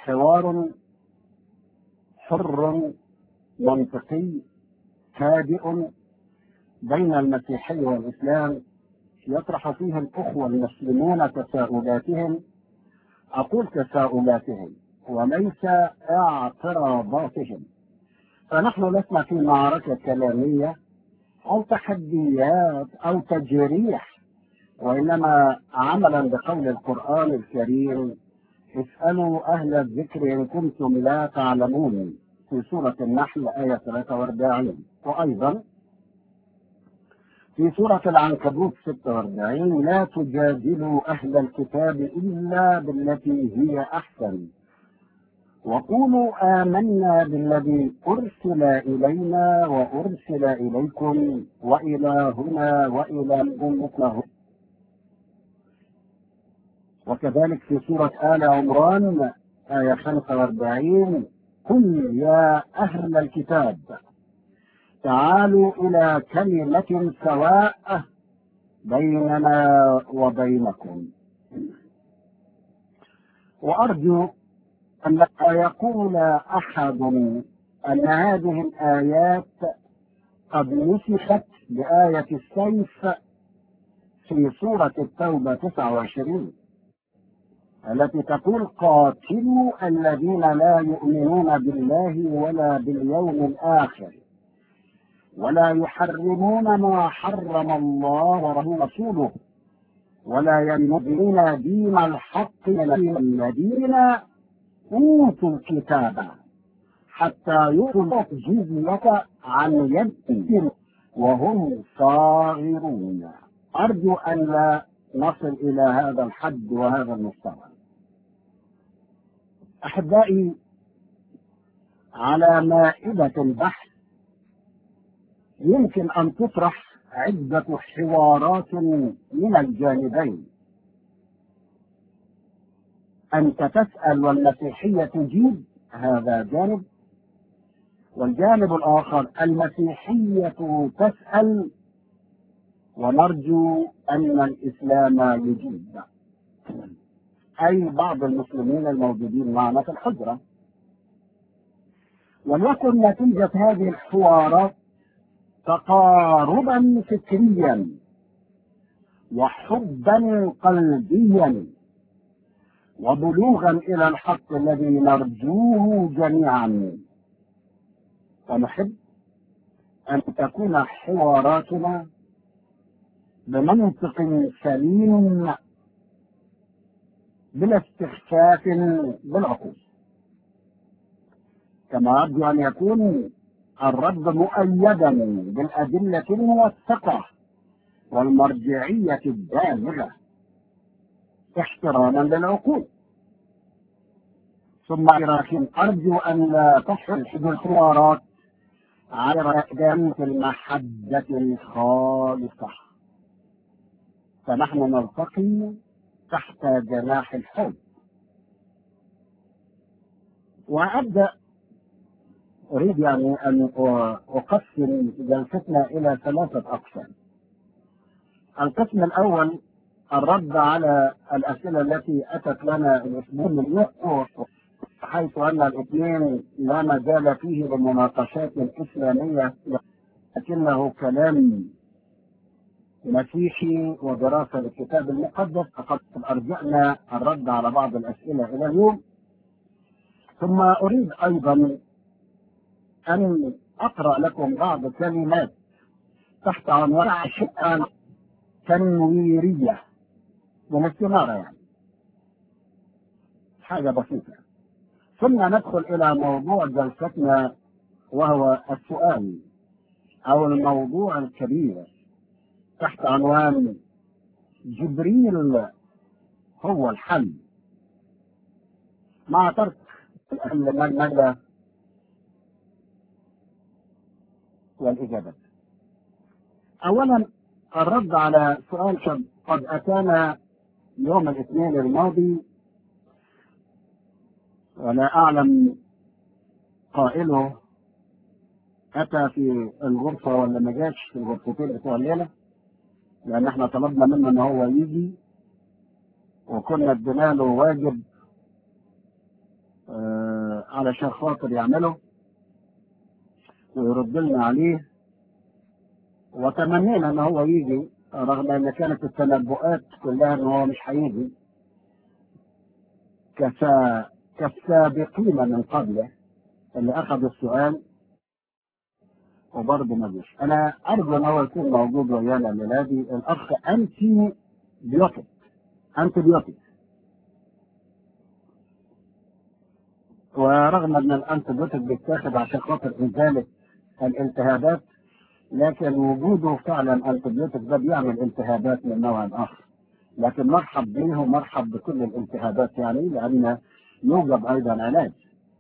حوار حر منطقي هادئ بين المسيحية والإسلام يطرح فيه الأخوة المسلمون تساؤلاتهم أقول تساؤلاتهم وليس اعتراضاتهم فنحن لسنا في معركة كلامية أو تحديات أو تجريح وإنما عملا بقول القرآن الكريم اسألوا أهل الذكر إن كنتم لا تعلمون في سورة النحل آية 43 وأيضا في سورة العنكبوت 46 لا تجادلوا أهل الكتاب إلا بالتي هي أحسن وقولوا آمنا بالذي أرسل إلينا وأرسل إليكم وإلهنا وإلهكم مثله وكذلك في سورة آل عمران آية 45 قل يا أهل الكتاب تعالوا إلى كلمة سواء بيننا وبينكم وأرجو أن لا يقول أحد أن هذه الآيات قد نسخت بآية السيف في سورة التوبة 29 التي تقول قاتلوا الذين لا يؤمنون بالله ولا باليوم الآخر ولا يحرمون ما حرم الله ورسوله ولا يمدون دين الحق من الذين أوتوا الكتاب حتى يؤتوا الجزية عن يد وهم صاغرون أرجو أن لا نصل إلى هذا الحد وهذا المستوى أحبائي على مائدة البحث يمكن أن تطرح عدة حوارات من الجانبين أنت تسأل والمسيحية تجيب هذا جانب والجانب الآخر المسيحية تسأل ونرجو أن الإسلام يجيب أي بعض المسلمين الموجودين معنا في الحجرة وليكن نتيجة هذه الحوارات تقاربا فكريا وحبا قلبيا وبلوغا الى الحق الذي نرجوه جميعا ونحب ان تكون حواراتنا بمنطق سليم بلا استخفاف بالعقول كما ارجو ان يكون الرد مؤيدا بالادله الموثقه والمرجعيه الدامغه احتراما للعقول ثم لكن ارجو ان لا تحصل الحوارات على رأدان المحبة الخالصة فنحن نلتقي تحت جناح الحب وأبدأ أريد يعني أن أقسم جلستنا إلى ثلاثة أقسام القسم الأول الرد على الأسئلة التي أتت لنا الأسبوع من حيث أن الاثنين لا مجال فيه لمناقشات إسلامية لكنه كلام مسيحي ودراسة للكتاب المقدس فقد أرجعنا الرد على بعض الأسئلة إلى اليوم ثم أريد أيضا أن أقرأ لكم بعض كلمات تحت عنوان شئة تنويرية من الثمارة يعني حاجة بسيطة ثم ندخل إلى موضوع جلستنا وهو السؤال أو الموضوع الكبير تحت عنوان جبريل هو الحل مع ترك المدى والإجابة أولا الرد على سؤال قد أتانا يوم الاثنين الماضي ولا أعلم قائله أتى في الغرفة ولا ما جاش في الغرفتين بتوع الليلة لأن احنا طلبنا منه إن هو يجي وكنا ادينا له واجب علشان خاطر يعمله ويرد لنا عليه وتمنينا ان هو يجي رغم ان كانت التنبؤات كلها ان هو مش هيجي كسا كالسابقين من قبله اللي اخذوا السؤال وبرضه ما جيش انا ارجو ان هو يكون موجود ويانا الليله دي الاخ انتي بيوتيك انتي بيوتيك ورغم ان الانتيبيوتيك بيتاخد عشان خاطر ازاله الالتهابات لكن وجوده فعلا انتيبيوتيك ده بيعمل التهابات من نوع اخر لكن مرحب به ومرحب بكل الالتهابات يعني لان يوجد ايضا علاج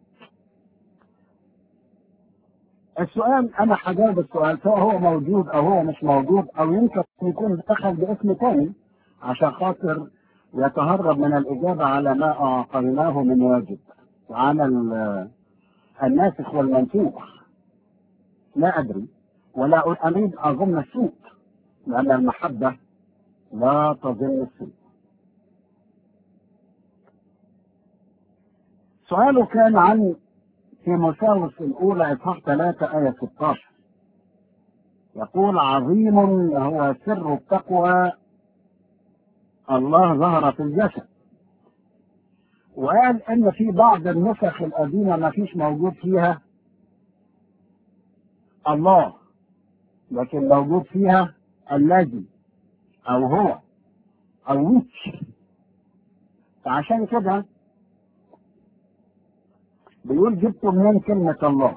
السؤال انا هجاوب السؤال سواء هو موجود او هو مش موجود او يمكن يكون دخل باسم تاني عشان خاطر يتهرب من الاجابه على ما اعطيناه من واجب وعلى الناسخ والمنسوخ لا ادري ولا اريد اظن السوء لان المحبه لا تظن السوء سؤاله كان عن تيموثاوس الأولى إصحاح 3 آية 16 يقول عظيم هو سر التقوى الله ظهر في الجسد وقال ان في بعض النسخ القديمه ما فيش موجود فيها الله لكن موجود فيها الذي او هو او ويتش فعشان كده بيقول جبت منين كلمة الله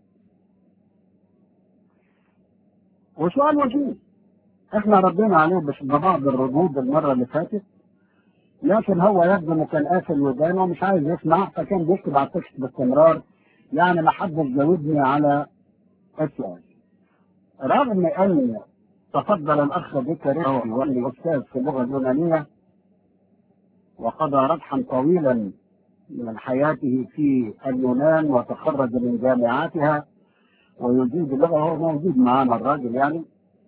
وسؤال وجيه احنا ردينا عليه بس ببعض الردود المرة اللي فاتت لكن هو يبدو انه كان قافل ودانه ومش عايز يسمع فكان بيكتب على التكست باستمرار يعني ما حدش جاوبني على السؤال رغم ان تفضل الاخ بكري واللي استاذ في اللغه اليونانيه وقضى ربحا طويلا من حياته في اليونان وتخرج من جامعاتها ويجيد اللغه هو موجود معانا الراجل يعني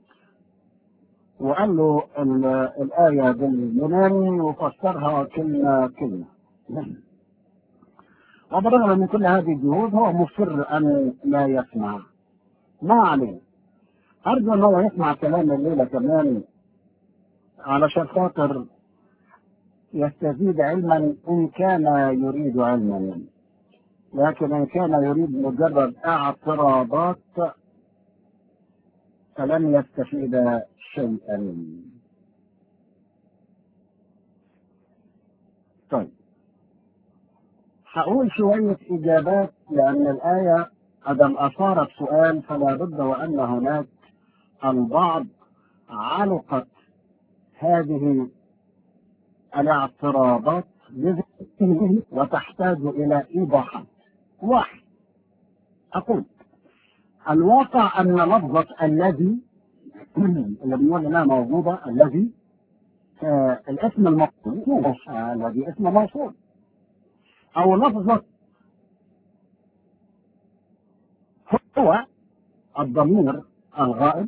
وقال له الآية باليوناني وفسرها كلمة كلمة وبرغم من كل هذه الجهود هو مصر أن لا يسمع ما عليه أرجو أن هو يسمع كلام الليلة كمان علشان خاطر يستزيد علما إن كان يريد علما لكن إن كان يريد مجرد اعتراضات فلن يستفيد شيئا طيب هقول شوية إجابات لأن الآية أدم أثارت سؤال فلا بد وأن هناك البعض علقت هذه الاعتراضات بذهنه وتحتاج إلى إيضاحات واحد أقول الواقع أن لفظة الذي اللي بنقول انها موجوده الذي آه الاسم الموصول آه الذي اسم موصول او لفظه هو الضمير الغائب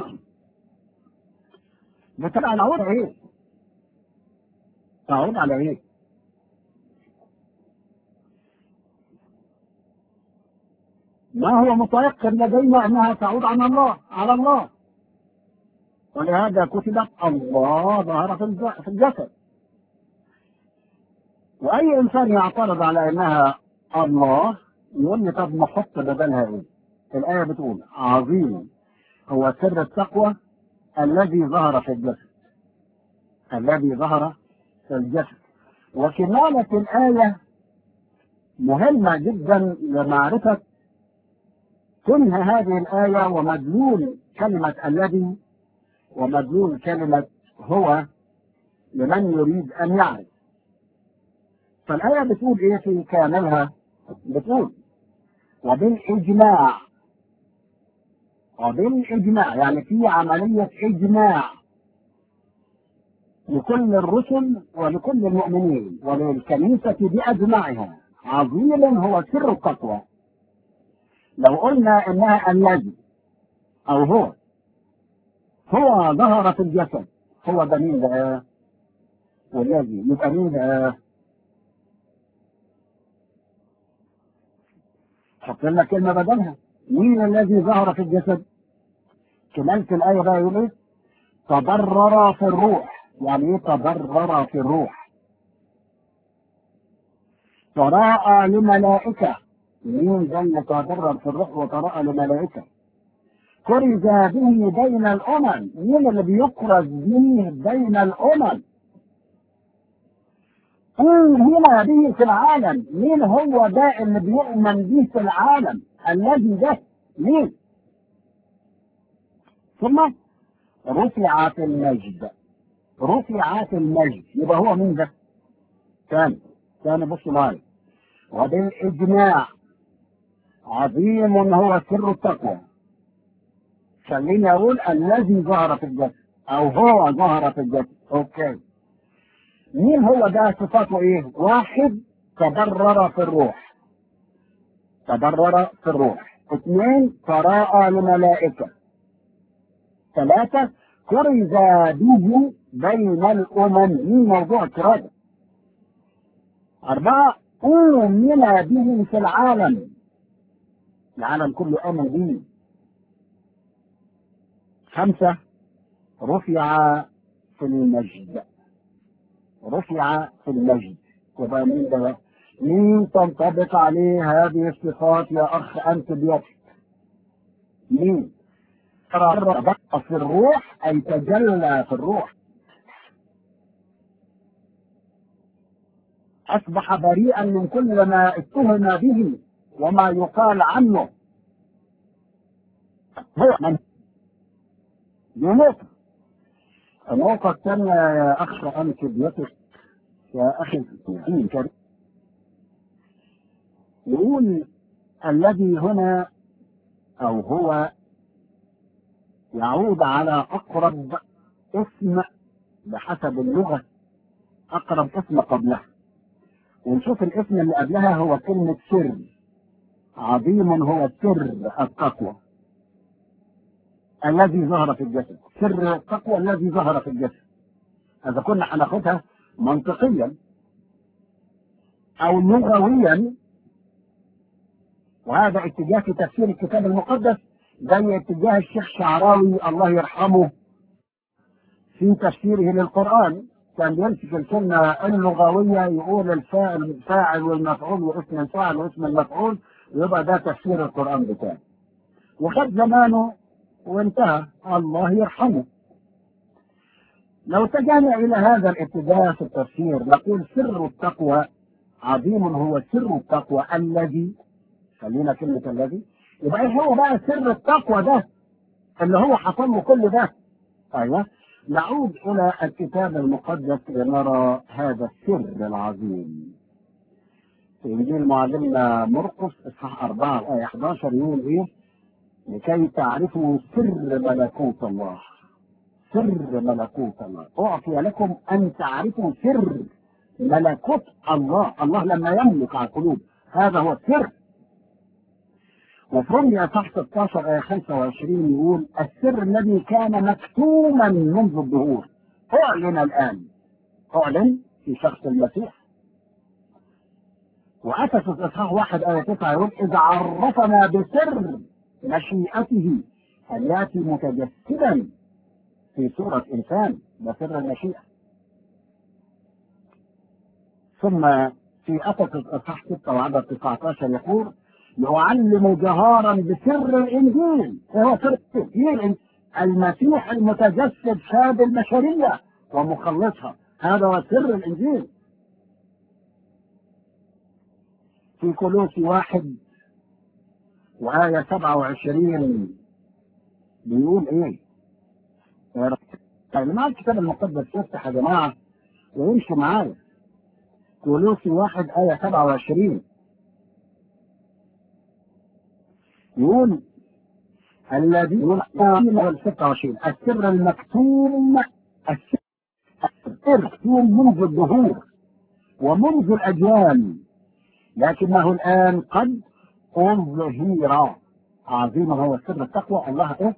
بتبقى تعود على ايه؟ تعود على ايه؟ ما هو متيقن لدينا انها تعود على الله على الله ولهذا كتبت الله ظهر في الجسد واي انسان يعترض على انها الله يقول لي طب نحط بدلها ايه؟ الايه بتقول عظيم هو سر التقوى الذي ظهر في الجسد الذي ظهر في الجسد وكمالة الآية مهمة جدا لمعرفة كنه هذه الآية ومدلول كلمة الذي ومدلول كلمة هو لمن يريد أن يعرف فالآية بتقول إيه في كاملها بتقول وبالإجماع وبالإجماع يعني في عملية إجماع لكل الرسل ولكل المؤمنين وللكنيسة بأجمعها عظيم هو سر التقوى لو قلنا إنها الذي أو هو هو ظهر في الجسد هو ده مين بقى؟ والذي يبقى مين بقى؟ حط لنا كلمة بدلها مين الذي ظهر في الجسد كمالة الآية بقى يقول إيه تضرر في الروح يعني إيه تضرر في الروح تراءى لملائكة مين ده اللي تضرر في الروح وتراءى لملائكة كرز به بين الأمم مين اللي بيكرز به بين الأمم هنا به في العالم مين هو ده اللي بيؤمن به في العالم الذي ده مين ثم رفعت المجد رفعت المجد يبقى هو مين ده ثاني ثاني بص معايا وبالإجماع عظيم هو سر التقوى خليني أقول الذي ظهر في الجسد أو هو ظهر في الجسد أوكي مين هو ده صفاته إيه؟ واحد تبرر في الروح تبرر في الروح اثنين تراءى لملائكة ثلاثة كرز به بين الأمم مين موضوع كرازة أربعة أؤمن به في العالم العالم كله آمن به خمسة رفع في المجد رفع في المجد يبقى مين ده مين تنطبق عليه هذه الصفات يا أخ أنت بيدك مين ترى في الروح أي تجلى في الروح أصبح بريئا من كل ما اتهم به وما يقال عنه هو من دي نقطة النقطة الثانية يا أخ أنتبيوتك يا أخي الدين كريم يقول الذي هنا أو هو يعود على أقرب اسم بحسب اللغة أقرب اسم قبلها ونشوف الاسم اللي قبلها هو كلمة سر عظيم هو سر التقوى الذي ظهر في الجسد سر التقوى الذي ظهر في الجسد إذا كنا هناخدها منطقيا أو لغويا وهذا اتجاه في تفسير الكتاب المقدس زي اتجاه الشيخ شعراوي الله يرحمه في تفسيره للقرآن كان يمسك الكلمة اللغوية يقول الفاعل الفاعل والمفعول واسم الفاعل واسم المفعول ويبقى ده تفسير القرآن بتاعه وخد زمانه وانتهى الله يرحمه لو اتجهنا إلى هذا الاتجاه في التفسير نقول سر التقوى عظيم هو سر التقوى الذي خلينا كلمة الذي يبقى ايه هو بقى سر التقوى ده اللي هو حصل له كل ده ايوه نعود الى الكتاب المقدس لنرى هذا السر العظيم في انجيل معلمنا مرقس اصحاح 4 ايه 11 يقول ايه لكي تعرفوا سر ملكوت الله سر ملكوت الله اعطي لكم ان تعرفوا سر ملكوت الله الله لما يملك على القلوب هذا هو السر وفي رمي اصحاح 16 ايه 25 يقول السر الذي كان مكتوما منذ الظهور اعلن الان اعلن في شخص المسيح وافسس اصحاح 1 ايه 9 يقول اذ عرفنا بسر مشيئته ان ياتي متجسدا في صوره انسان ده سر المشيئه ثم في افسس اصحاح 6 وعدد 19 يقول يعلم جهارا بسر الانجيل وهو سر التسجيل المسيح المتجسد شاب البشريه ومخلصها هذا هو سر الانجيل في كولوسي واحد وآية 27 بيقول إيه؟ يا جماعة الكتاب المقدس يفتح يا جماعة ويمشوا معايا كولوسي واحد آية 27 يقول الذي يقول 26 السر المكتوم السر المكتوم منذ الظهور ومنذ الأجيال لكنه الآن قد أظهر عظيم هو سر التقوى الله إيه؟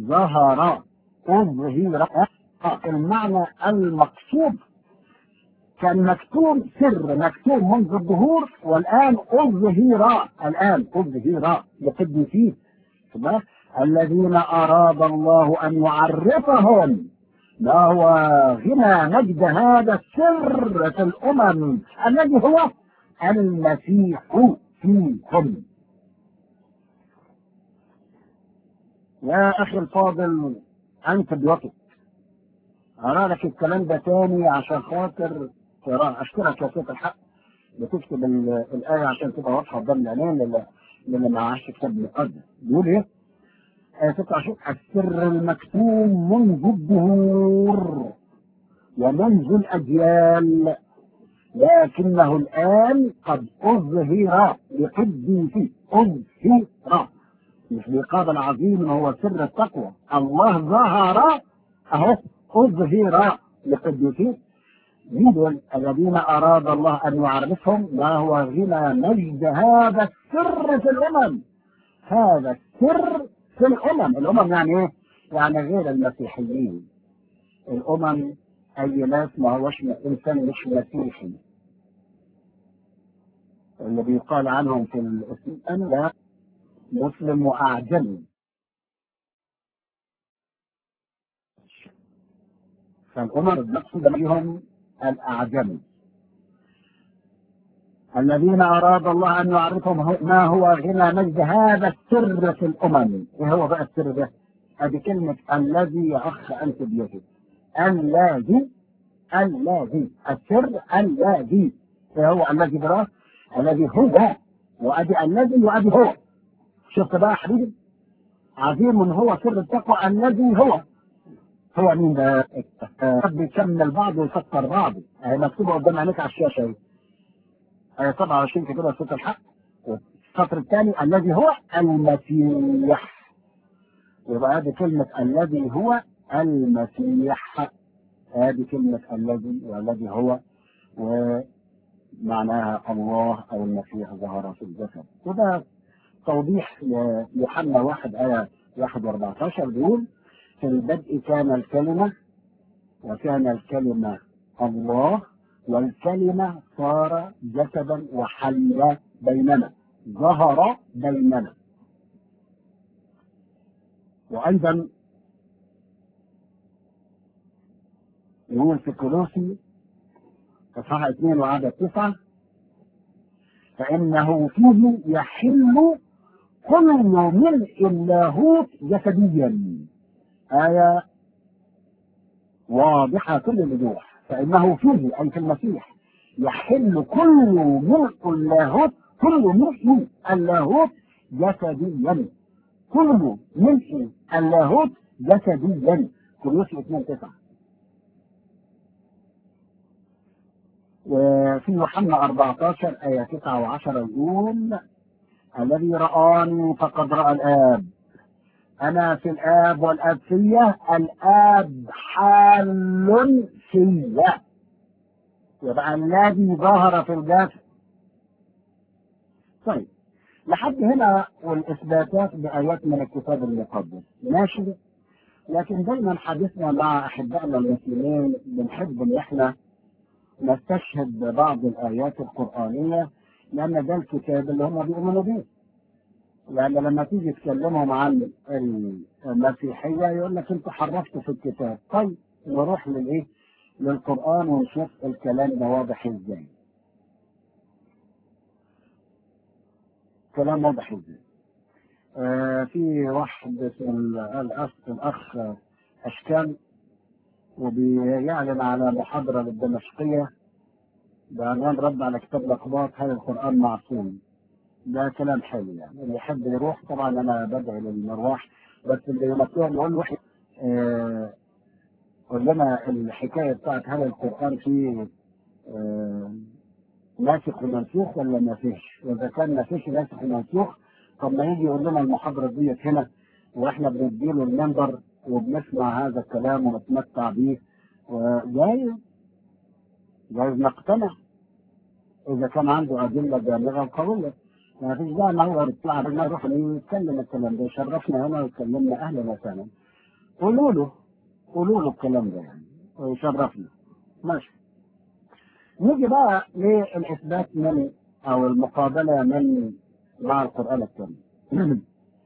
ظهر أظهر المعنى المقصود كان مكتوم سر مكتوم منذ الظهور والآن أظهر الآن أظهر لقديسيه الذين أراد الله أن يعرفهم ما هو غنى مجد هذا السر في الأمم الذي هو المسيح فيكم يا أخي الفاضل أنت بيوتك أرى لك الكلام ده تاني عشان خاطر تقراه أشكرك يا سيد الحق بتكتب الآية عشان تبقى واضحة قدام العينين للي, للي معاش كتاب مقدس بيقول إيه؟ آية 26 السر المكتوم منذ الدهور ومنذ الأجيال لكنه الآن قد أظهر لقديسه أظهر مش بقابل عظيم هو سر التقوى الله ظهر أهو أظهر لقديسه مين الذين أراد الله أن يعرفهم ما هو غنى مجد هذا السر في الأمم هذا السر في الأمم الأمم يعني إيه؟ يعني غير المسيحيين الأمم أي ناس ما هوش إنسان مش مسيحي اللي بيقال عنهم في الإسلام لا مسلم وأعجمي فالأمم المقصود بهم الأعجمي الذين أراد الله أن يعرفهم ما هو غنى مجد هذا السر في الأمم إيه هو بقى السر ده؟ هذه كلمة الذي يا أخ أنت بيده الذي الذي السر الذي إيه هو الذي براه الذي هو وأدي الذي وأدي هو شفت بقى يا حبيبي عظيم هو سر التقوى الذي هو هو مين ده؟ بيكمل بعض ويفسر بعضه اهي مكتوبه قدام عينيك على الشاشه اهي آية 27 في كده صوت الحق السطر الثاني الذي هو المسيح يبقى هذه كلمة الذي هو المسيح هذه كلمة الذي والذي هو ومعناها الله أو المسيح ظهر في الجسد وده توضيح يوحنا واحد آية 1 و14 بيقول في البدء كان الكلمة وكان الكلمة الله والكلمة صار جسدا وحل بيننا ظهر بيننا وأيضا يقول في كولوسي اصحاح 2 وعدد 9 فإنه فيه يحل كل ملء اللاهوت جسديا آية واضحة كل الوضوح فإنه فيه أي في المسيح يحل كل ملء اللاهوت كل ملء اللاهوت جسديا كل ملء اللاهوت جسديا كولوسي 2 9 وفي يوحنا 14 آية 9 و10 يقول الذي رآني فقد رأى الآب أنا في الآب والآب فيا الآب حال فيا يبقى الذي ظهر في الجسد طيب لحد هنا والإثباتات بآيات من الكتاب المقدس ماشي لكن دايما حديثنا مع أحبائنا المسلمين بنحب إن إحنا نستشهد ببعض الآيات القرآنية لأن ده الكتاب اللي هم بيؤمنوا بيه لأن لما تيجي تكلمهم عن المسيحية يقول لك أنت حرفت في الكتاب طيب نروح للإيه؟ للقرآن ونشوف الكلام ده واضح إزاي كلام واضح إزاي آه في واحد اسمه الأخ الأخ أشكال وبيعلن على محاضرة للدمشقية بعنوان رد على كتاب الأخبار هل القرآن معصوم ده كلام حلو يعني اللي يحب يروح طبعا أنا بدعي للمرواح بس اللي يمسوها نقول له آه قول لنا الحكاية بتاعت هل القرآن فيه آه ناسخ ومنسوخ ولا ما فيش؟ وإذا كان ما فيش ناسخ ومنسوخ طب ما يجي يقول لنا المحاضرة ديت هنا وإحنا بنديله المنبر وبنسمع هذا الكلام ونتمتع به وجايز جايز نقتنع إذا كان عنده أدلة بالغة وقوية ما فيش داعي ما هو يطلع ما يروح يتكلم الكلام ده يشرفنا هنا ويكلمنا أهلا وسهلا قولوا له قولوا له الكلام ده يعني ويشرفنا ماشي نيجي بقى للإثبات من أو المقابلة من مع القرآن الكريم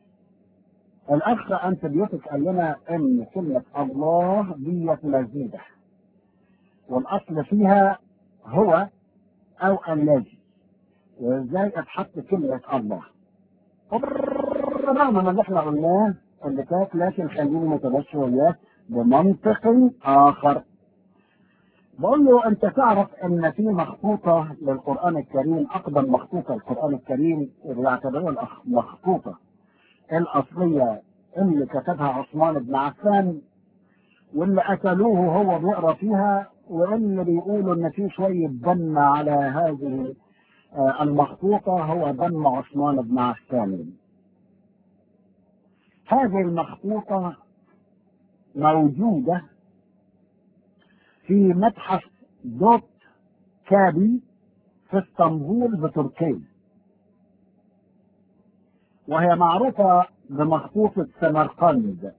الأخ أنتبيوتك قال لنا إن كلمة الله ديت مزيدة والأصل فيها هو أو الذي وإزاي اتحط كلمة الله رغم من اللي احنا قلناه اللي فات لكن خليني متمشي وياك بمنطق آخر بقول له أنت تعرف أن في مخطوطة للقرآن الكريم أقدم مخطوطة للقرآن الكريم اللي يعتبرها المخطوطة الأصلية اللي كتبها عثمان بن عفان واللي قتلوه وهو بيقرا فيها واللي بيقولوا ان في شويه دم على هذه المخطوطه هو دم عثمان بن عفان. هذه المخطوطه موجوده في متحف دوت كابي في اسطنبول بتركيا. وهي معروفه بمخطوطه سمرقند.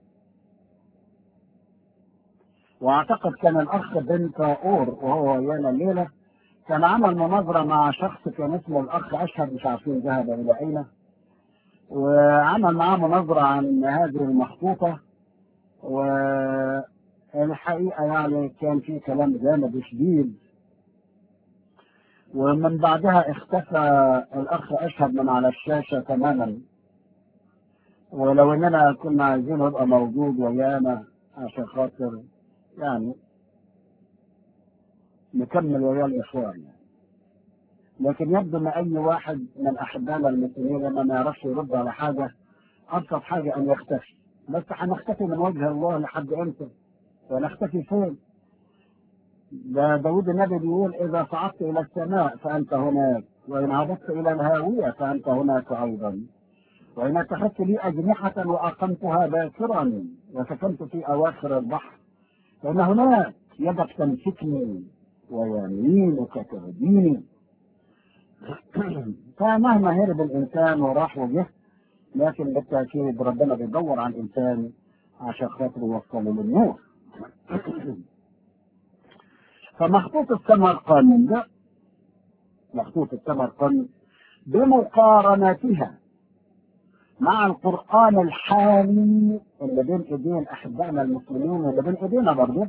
واعتقد كان الاخ بن طاؤور وهو ويانا الليله كان عمل مناظره مع شخص كان اسمه الاخ اشهد مش عارفين ذهب الى اين وعمل معاه مناظره عن هذه المخطوطه والحقيقه يعني كان في كلام جامد شديد ومن بعدها اختفى الاخ اشهد من على الشاشه تماما ولو اننا كنا عايزينه يبقى موجود ويانا عشان خاطر يعني نكمل ويا الاخوان يعني. لكن يبدو ان اي واحد من احبائنا المسلمين لما ما يعرفش يرد على حاجه ابسط حاجه ان يختفي بس هنختفي من وجه الله لحد امتى؟ ونختفي فين؟ ده داود النبي بيقول اذا صعدت الى السماء فانت هناك وان هبطت الى الهاويه فانت هناك ايضا وان اتخذت لي اجنحه واقمتها باكرا وسكنت في اواخر البحر فإن هناك يدك تمسكني ويمينك تهديني فمهما هرب الإنسان وراح وجه لكن بالتأكيد ربنا بيدور على الإنسان عشان خاطر يوصله للنور فمخطوط السمرقند مخطوط السمرقند بمقارنتها مع القرآن الحالي اللي بين ايدين احبائنا المسلمين واللي بين ايدينا برضه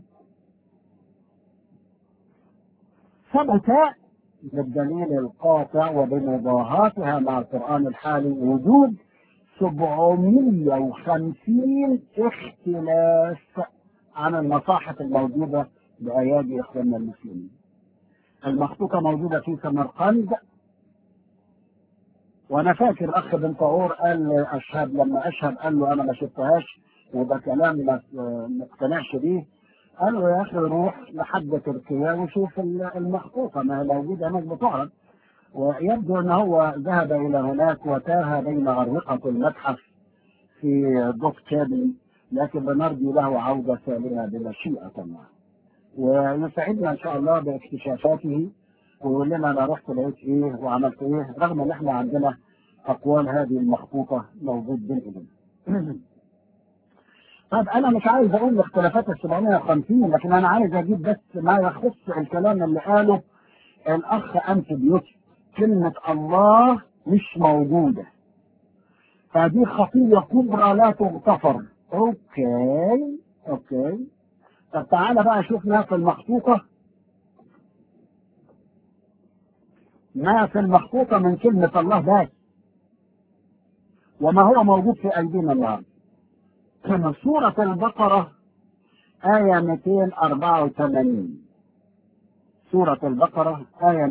ثبت بالدليل القاطع وبمضاهاتها مع القرآن الحالي وجود 750 اختلاف عن المصاحف الموجودة بأيادي إخواننا المسلمين. المخطوطة موجودة في سمرقند وانا فاكر الاخ بن طاهور قال اشهد لما اشهد قال له انا ما شفتهاش وده كلام ما اقتنعش بيه قال له يا اخي روح لحد تركيا وشوف المخطوطه ما هي موجوده هناك بتعرض ويبدو ان هو ذهب الى هناك وتاه بين ارقه المتحف في دوت كابي لكن بنرجو له عوده سالمه بمشيئه الله ويسعدنا ان شاء الله باكتشافاته ويقول لنا انا رحت لقيت ايه وعملت ايه رغم ان احنا عندنا اقوال هذه المخطوطه موجود بين ايدينا. طب انا مش عايز اقول الاختلافات ال 750 لكن انا عايز اجيب بس ما يخص الكلام اللي قاله الاخ انتبيوتي كلمه الله مش موجوده. فدي خطيه كبرى لا تغتفر. اوكي اوكي طب تعالى بقى شوفنا في المخطوطه ما في المخطوطة من كلمة الله بس وما هو موجود في أيدينا النهارده. من سورة البقرة آية 284 سورة البقرة آية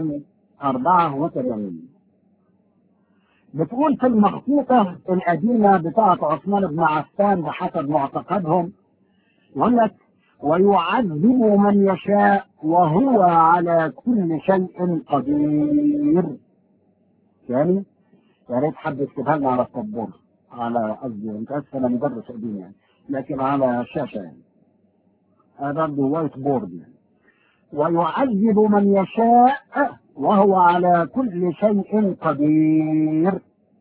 284 بتقول في المخطوطة القديمة بتاعة عثمان بن عفان بحسب معتقدهم يقول لك ويعذب من يشاء وهو على كل شيء قدير يعني يا ريت حد يكتبها لنا على السبوره على قصدي انت اسف انا مدرس قديم يعني لكن على الشاشه يعني هذا برضه وايت بورد يعني ويعذب من يشاء وهو على كل شيء قدير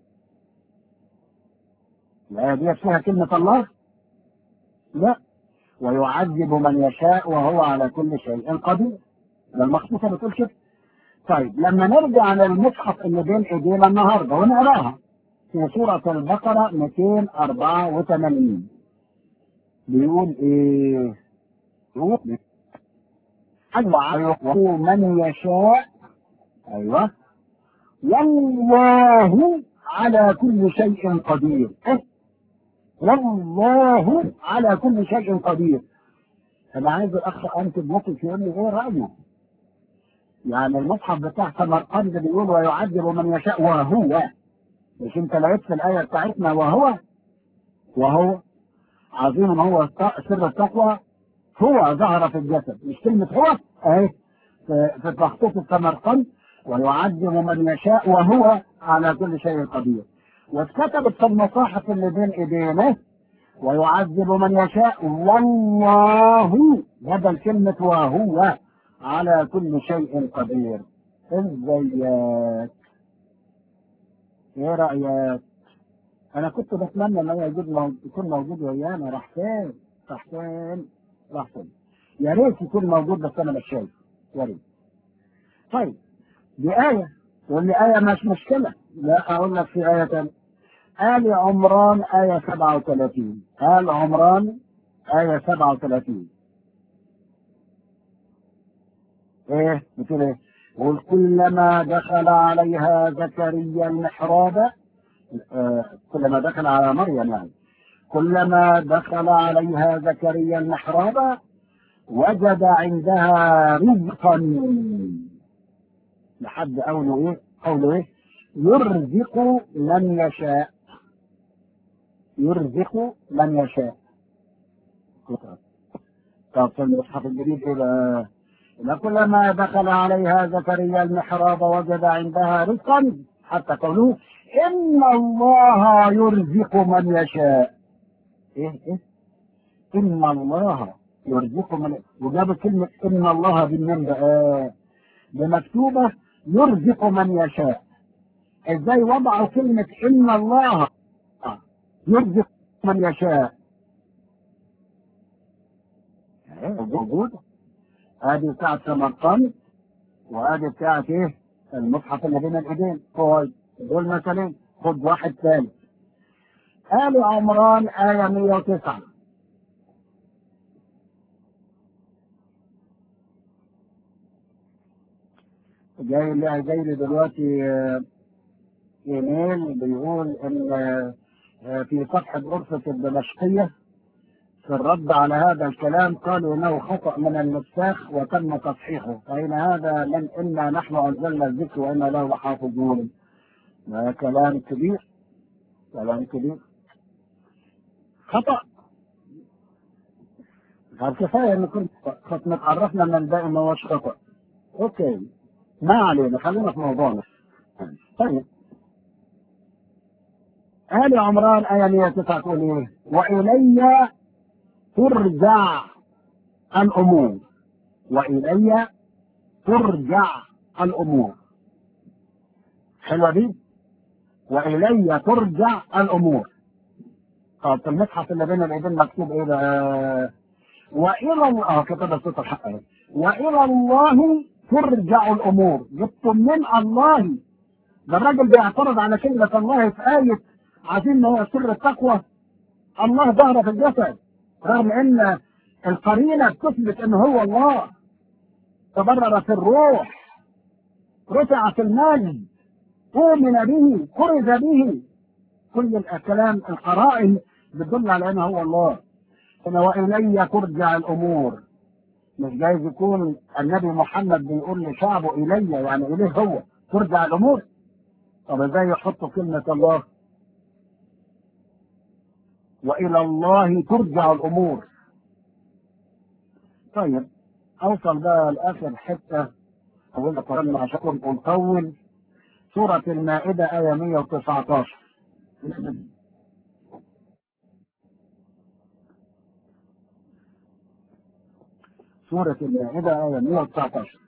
الآية دي فيها كلمة الله؟ لا ويعذب من يشاء وهو على كل شيء قدير ده المخطوطة بتقول كده طيب لما نرجع للمصحف اللي بين ايدينا النهارده ونقراها في سورة البقرة 284 بيقول ايه؟ يقول أيوة من يشاء أيوة والله على كل شيء قدير إيه؟ والله على كل شيء قدير أنا عايز الأخ أنت بنطق يقول لي إيه رأيه؟ يعني المصحف بتاع سمرقند بيقول ويعذب من يشاء وهو مش انت لقيت في الآية بتاعتنا وهو وهو عظيم هو سر التقوى هو ظهر في الجسد مش كلمة هو اهي في مخطوط سمرقند ويعذب من يشاء وهو على كل شيء قدير واتكتبت في المصاحف اللي بين ايدينا ويعذب من يشاء والله بدل كلمة وهو على كل شيء قدير ازيك ايه رأيك انا كنت بتمنى ان هو يكون يكون موجود ويانا راح فين راح فين راح فين يا ريت يكون موجود بس انا مش شايف يا ريت طيب دي آية تقول لي آية مش مشكلة لا أقول لك في آية تانية آل عمران آية 37 آل عمران آية 37 إيه بتقول إيه؟ قل كلما دخل عليها زكريا المحراب آه كلما دخل على مريم يعني كلما دخل عليها زكريا المحراب وجد عندها رزقا لحد قوله ايه قوله ايه يرزق من يشاء يرزق من يشاء طب في المصحف الجديد كده كلما دخل عليها زكريا المحراب وجد عندها رزقا حتى قوله ان الله يرزق من يشاء ايه ايه ان الله يرزق من وجاب كلمة ان الله بالنون بقى بمكتوبة يرزق من يشاء ازاي وضعوا كلمة ان الله يرزق من يشاء موجودة ادي بتاعت سمرقند وادي بتاعت ايه المصحف اللي بين الايدين كويس دول مثلين خد واحد ثالث آل عمران آية 109 جاي لي جاي لي دلوقتي ايميل بيقول ان في صفحة غرفة الدمشقية في الرد على هذا الكلام قالوا انه خطأ من النساخ وتم تصحيحه فإن هذا من إنا نحن أنزلنا الذكر وإنا له لحافظون ده كلام كبير كلام كبير خطأ كفاية ان كنت كنت متعرفنا من الباقي ما هوش خطأ اوكي ما علينا خلينا في موضوعنا طيب آل عمران آية 109 تقول إيه؟ وإلي ترجع الأمور وإلي ترجع الأمور حلوة دي؟ وإلي ترجع الأمور طب في المصحف اللي بين الإيدين مكتوب إيه بقى؟ وإلى الله آه كتب الصوت الحق أهي وإلى الله ترجع الأمور جبتم من الله ده الراجل بيعترض على كلمة الله في آية عايزين ان هو سر التقوى الله ظهر في الجسد رغم ان القرينه بتثبت ان هو الله تبرر في الروح رفع في المجد أؤمن به كرز به كل الكلام القرائن بتدل على انه هو الله أنا وإلي ترجع الأمور مش جايز يكون النبي محمد بيقول لشعبه إلي يعني إليه هو ترجع الأمور طب ازاي يحطوا كلمة الله وإلى الله ترجع الأمور طيب أوصل بقى لآخر حتة أقول لك قرآن عشان نطول سورة المائدة آية 119 سورة المائدة آية 119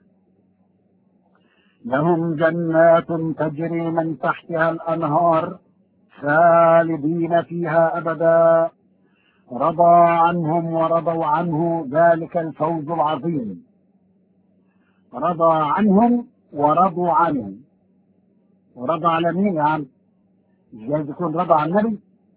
لهم جنات تجري من تحتها الأنهار خالدين فيها أبدا رضى عنهم ورضوا عنه ذلك الفوز العظيم رضى عنهم ورضوا عنه ورضى على مين يا عم؟ جايز يكون رضى عن النبي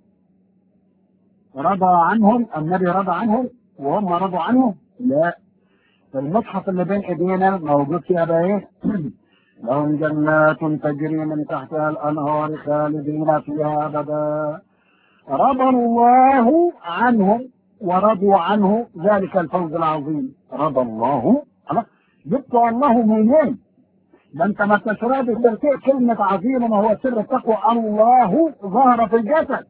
رضى عنهم النبي رضى عنهم وهم رضوا عنه لا المصحف اللي بين ايدينا موجود فيها بقى ايه لهم جنات تجري من تحتها الانهار خالدين فيها ابدا رضى الله عنهم ورضوا عنه ذلك الفوز العظيم رضى الله خلاص جبت الله منين ده انت ما تشرب ترتيع كلمة عظيم ما هو سر التقوى الله ظهر في الجسد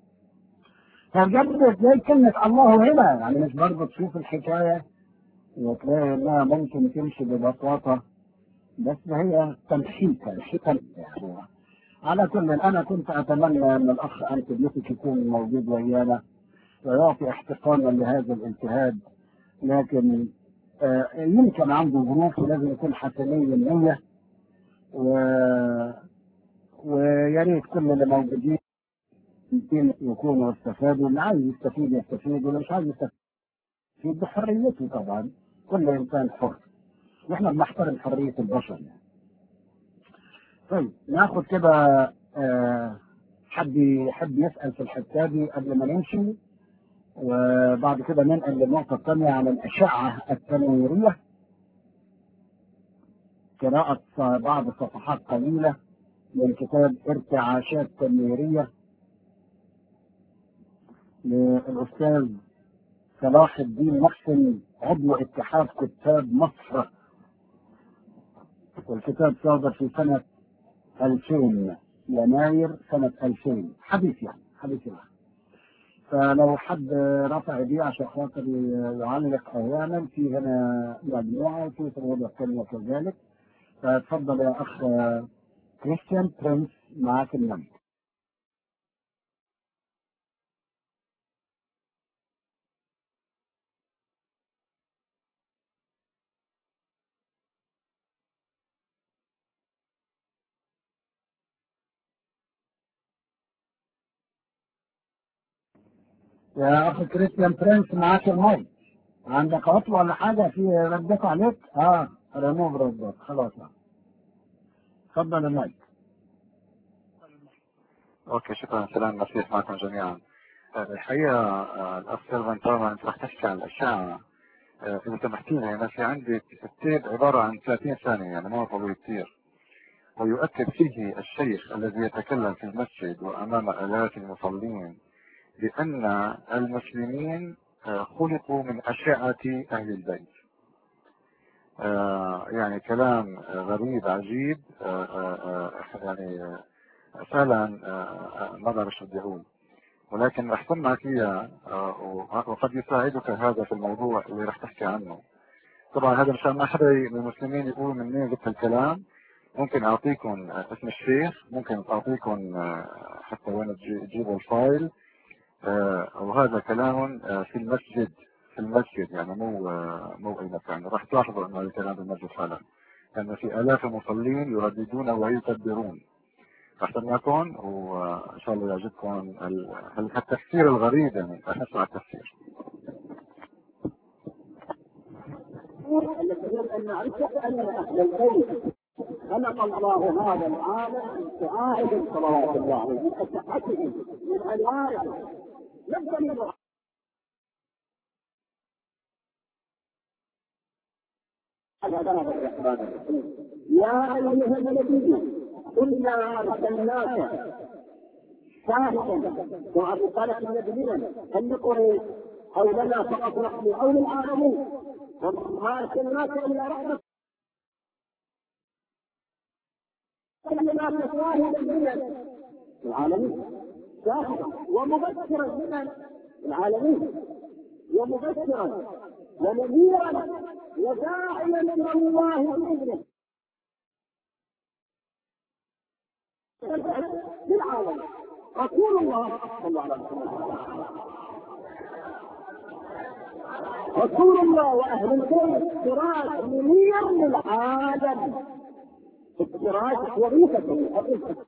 فجبت زي كلمة الله هنا يعني مش برضه تشوف الحكاية وتلاقي انها ممكن تمشي ببساطة بس هي تمشيكة شكل يعني على كل انا كنت اتمنى ان الاخ انتبيوتيك يكون موجود ويانا ويعطي احتقانا لهذا الاجتهاد لكن آه يمكن عنده ظروف ولازم يكون حسني النية و... ويا ريت كل اللي موجودين يمكن يكونوا استفادوا اللي عايز يستفيد يستفيد واللي مش عايز يستفيد بحريته طبعا كل انسان حر واحنا بنحترم حريه البشر يعني. طيب ناخد كده آه حد يحب يسال في الحته دي قبل ما نمشي وبعد كده ننقل للنقطه الثانيه على الاشعه التنويريه قراءة بعض صفحات قليلة من كتاب ارتعاشات تنويرية للأستاذ صلاح الدين محسن عضو اتحاد كتاب مصر والكتاب صادر في سنة 2000 يناير سنة 2000 حديث يعني حديث يعني فلو حد رفع ايديه عشان خاطر يعلق او يعمل في هنا مجموعه وفي في الوضع الثانيه كذلك فتفضل يا اخ كريستيان برنس معاك المايك يا اخ كريستيان برنس معاك المايك عندك عطل ولا حاجه في ردت عليك اه ريموف ردت خلاص تفضل المايك اوكي شكرا سلام مسيح معكم جميعا الحقيقه الاخ سيلفان طبعا انت رح تحكي عن الاشعه اذا سمحتي لي انا في عندي كتاب عباره عن 30 ثانيه يعني ما هو طويل كثير ويؤكد فيه الشيخ الذي يتكلم في المسجد وامام الاف المصلين بأن المسلمين خلقوا من أشعة أهل البيت يعني كلام غريب عجيب يعني فعلا ما بعرف شو بدي أقول ولكن رح سمعك فيها وقد يساعدك هذا في الموضوع اللي رح تحكي عنه طبعا هذا مشان ما حدا من المسلمين يقول من مين جبت الكلام ممكن اعطيكم اسم الشيخ ممكن اعطيكم حتى وين تجيبوا الفايل آه وهذا كلام آه في المسجد في المسجد يعني مو آه مو اي مكان راح تلاحظوا انه الكلام في المسجد حالا لان في الاف المصلين يرددون ويكبرون راح سمعكم وان شاء الله يعجبكم التفسير الغريب يعني راح نسمع التفسير ان نعرف ان اهل البيت خلق الله هذا العالم بشعائر صلوات الله من اشعته من انواره يبدأ يا ايها النبي انا ارسلناك شاهدا وارسلك نبيا هل قريش او لنا فقط نحن او للعالمين وما ارسلناك الا رحمه كلمات شاهدا العالمين شاهدا ومبشرا من العالمين ومبشرا ونذيرا وداعيا الى الله باذنه للعالم رسول الله صلى الله عليه وسلم رسول الله واهل البيت سراج منير للعالم السراج وظيفته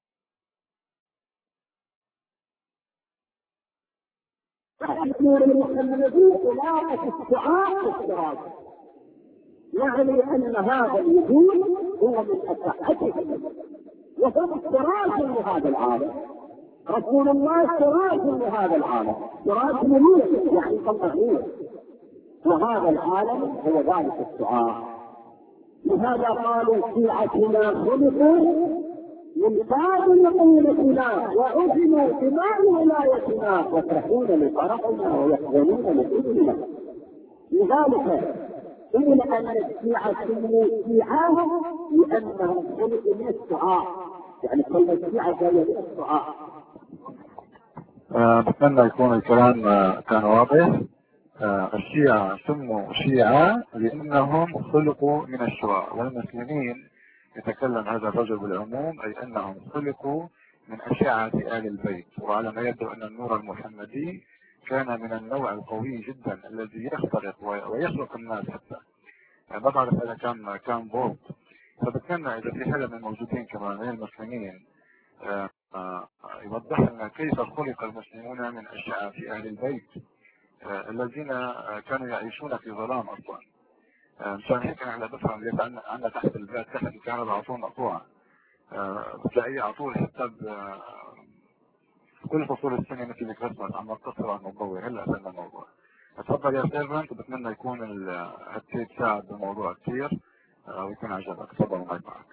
نور المحمدين خلافة السعاء والسراج يعني ان هذا الوجود هو من اشعته وهم تراث لهذا العالم رسول الله تراث لهذا العالم تراث منير يعني طبيعي وهذا العالم هو ذلك السؤال لهذا قالوا شيعتنا خلقوا من بعد نقولتنا وأذنوا بماء ولايتنا يفرحون لفرحنا ويحزنون لحزننا لذلك قيل أن الشيعة سموا شيعة لأنهم خلقوا من السعاء يعني كل الشيعة جاية من السعاء آه، بتمنى يكون الكلام آه، كان واضح آه، الشيعة سموا شيعة لأنهم خلقوا من الشواء والمسلمين يتكلم هذا الرجل بالعموم أي أنهم خلقوا من أشعة آل البيت وعلى ما يبدو أن النور المحمدي كان من النوع القوي جدا الذي يخترق وي- ويخلق الناس حتى يعني ما بعرف إذا كان كان بولد فبتمنى إذا في حدا من الموجودين كمان من المسلمين آه، آه، يوضح لنا كيف خلق المسلمون من أشعة آل البيت آه، الذين آه، كانوا يعيشون في ظلام اصلا آه، مشان هيك انا بفهم ليش عندنا عندنا تحت البيت تحت الكهرباء على طول مقطوعه آه، بتلاقيه على طول حتى ب- آه، كل فصول السنه مثل الكريسماس عم نتصل عم نضوي هلا صرنا الموضوع اتفضل يا سيرفنت وبتمنى يكون ال- هالتيب ساعد بالموضوع كثير آه، ويكون عجبك تفضل المايك معك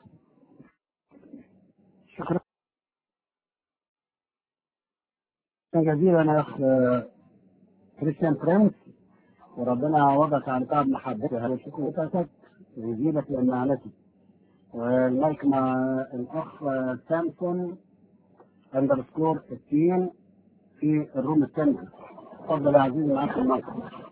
شكرا جزيلا يا اخ كريستيان برنس وربنا يعوضك عن تعب محبتي هذا الشكر بتاعتك ويزيدك من معانتي والمايك مع الاخ سامسون اندرسكور 16 في الروم الثاني اتفضل يا عزيزي معاك المايك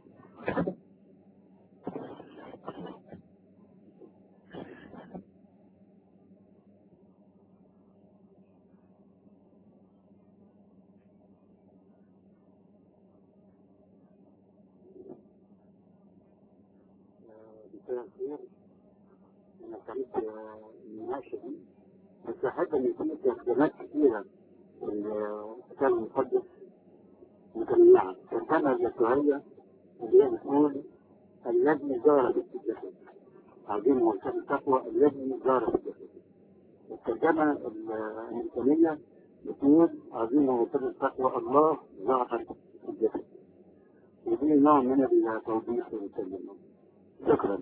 مساء الخير انا كنت ناشئ بس احب ان يكون في اختلافات كثيره في الكتاب المقدس مجمعه الترجمه اليسوعيه اللي هي بتقول الذي زار بالجسد عايزين مرتب التقوى الذي زار بالجسد الترجمه الانسانيه بتقول عايزين مرتب التقوى الله ظهر بالجسد ودي نوع من التوضيح والترجمه شكرا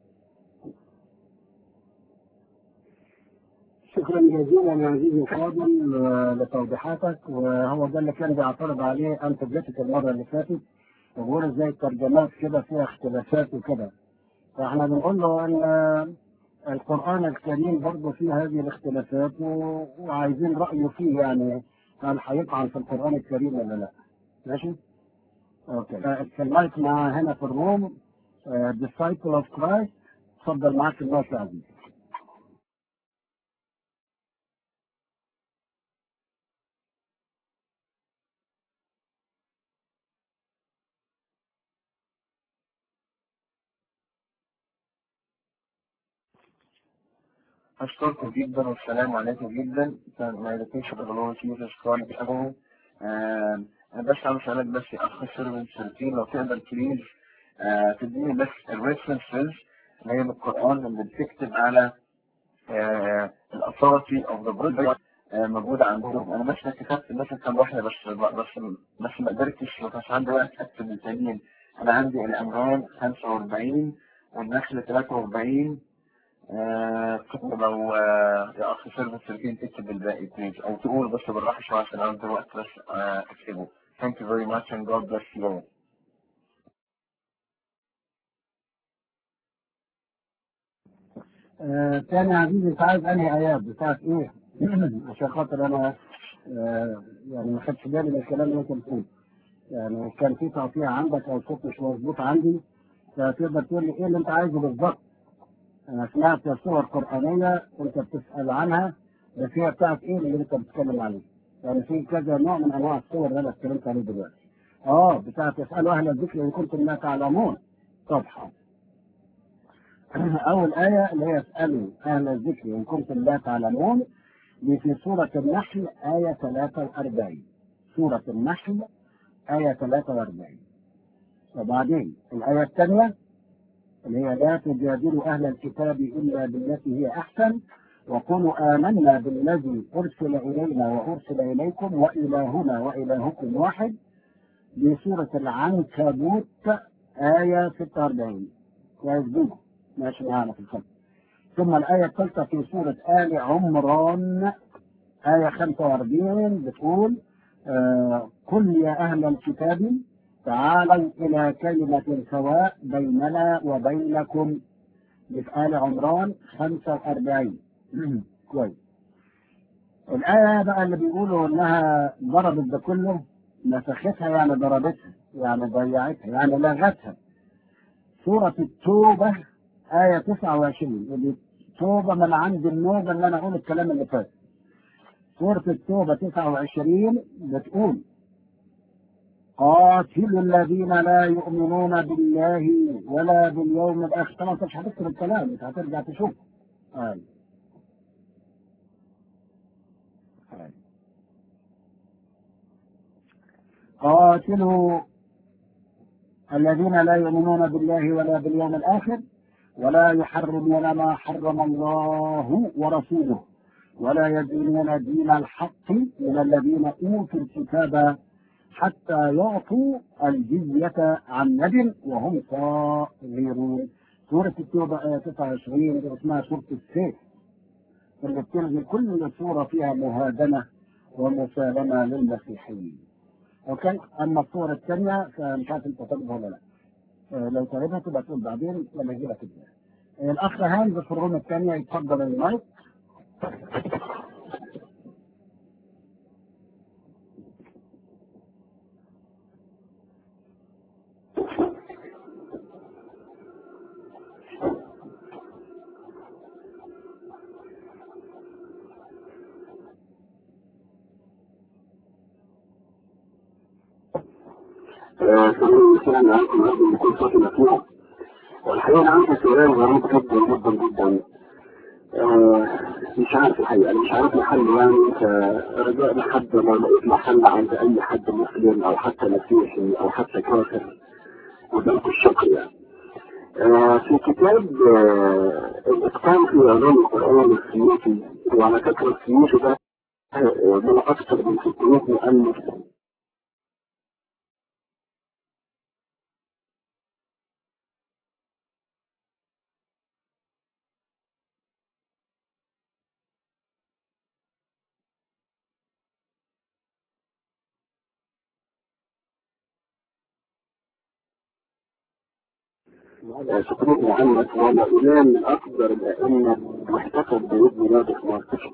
شكرا جزيلا يا عزيزي الفاضل آه، لتوضيحاتك وهو ده اللي كان بيعترض عليه انت جيتك المره اللي فاتت وبقول ازاي الترجمات كده فيها اختلافات وكده فاحنا بنقول له ان آه، القران الكريم برضه فيه هذه الاختلافات و- وعايزين رايه فيه يعني هل هيطعن في القران الكريم ولا لا ماشي؟ اوكي آه، المايك مع هنا في الروم ديسايبل اوف كرايست اتفضل معاك المايك يا عزيزي أشكركم جدا والسلام عليكم جدا ما يدكيش بغلوه يوسف كوان بأبوه أنا بس عاوز أسألك بس يا أخ سيرفن سيرتين لو تقدر بليز آه، تديني بس الريفرنسز اللي هي من القرآن اللي بتكتب على الأثورتي أوف ذا بروجكت موجودة عندهم أنا بس كتبت مثلا كام واحدة بس بس بس ما قدرتش ما كانش عندي وقت أكتب التانيين أنا عندي الأمران 45 والنخل 43 آه، كنت لو آه، يا اخي سيرفيس سيرفين تكتب الباقي بليز او تقول بس بالراحه شويه عشان انا دلوقتي بس آه، اكتبه thank you very much and God bless you all آه، تاني يا عزيزي انت عايز انهي ايات بتاعت ايه؟ عشان خاطر انا آه، يعني ما خدتش بالي من الكلام اللي انت بتقوله. يعني كان في تقطيع عندك او صوت مش مظبوط عندي فتقدر تقول لي ايه اللي انت عايزه بالظبط؟ انا سمعت صور قرانيه انت بتسال عنها بس هي بتاعت ايه اللي انت بتتكلم عليه؟ يعني في كذا نوع من انواع الصور اللي انا اتكلمت عليه دلوقتي. اه بتاعت اسالوا اهل الذكر ان كنتم لا تعلمون. طب حاضر. أول آية اللي هي اسألوا أهل الذكر إن كنتم لا تعلمون دي في سورة النحل آية 43 سورة النحل آية 43 وبعدين الآية الثانية اللي هي لا تجادلوا أهل الكتاب إلا بالتي هي أحسن وقولوا آمنا بالذي أرسل إلينا وأرسل إليكم وإلهنا وإلهكم واحد دي سورة العنكبوت آية 46 كويس جدا ماشي معانا في الخط ثم الآية الثالثة في سورة آل عمران آية 45 بتقول آه قل يا أهل الكتاب تعالوا إلى كلمة سواء بيننا وبينكم في آل عمران 45 كويس الآية بقى اللي بيقولوا إنها ضربت ده كله نسختها يعني ضربتها يعني ضيعتها يعني لغتها سورة التوبة آية 29 اللي توبة من عند النوبة اللي أنا أقول الكلام اللي فات سورة التوبة 29 بتقول قاتلوا الذين لا يؤمنون بالله ولا باليوم الآخر طبعا أنت مش هتكتب الكلام أنت هترجع تشوف آه. آه. قاتلوا الذين لا يؤمنون بالله ولا باليوم الآخر ولا يحرمون ما حرم الله ورسوله ولا يدينون دين الحق من الذين أوتوا الكتاب حتى يعطوا الجزية عن يد وهم صاغرون سورة التوبة آية 29 اسمها سورة السيف اللي بتلغي كل سورة فيها مهادنة ومسالمة للمسيحيين. اوكي اما الصورة الثانية فمش عارف انت تطلبها ولا لا. آه لو طالبها تبقى تقول بعدين لما يجي لك آه الاخ هانز في الروم الثانية يتفضل المايك. الكلام معاكم قبل كل فترة مفتوحة والحقيقة أنا عندي سؤال غريب جدا جدا جدا آه مش عارف الحقيقة مش عارف الحل يعني فرجاء لحد ما لقيت له حل عند أي حد مسلم أو حتى مسيحي أو حتى كافر وبلغ الشكر يعني. آه في كتاب آه الإتقان في علوم القرآن السيوطي وعلى فكرة السيوطي ده من أكثر من 600 مؤلف سقوط محمد وهذا إمام من أكبر الأئمة واحتفل بعيد ميلاده في مصر.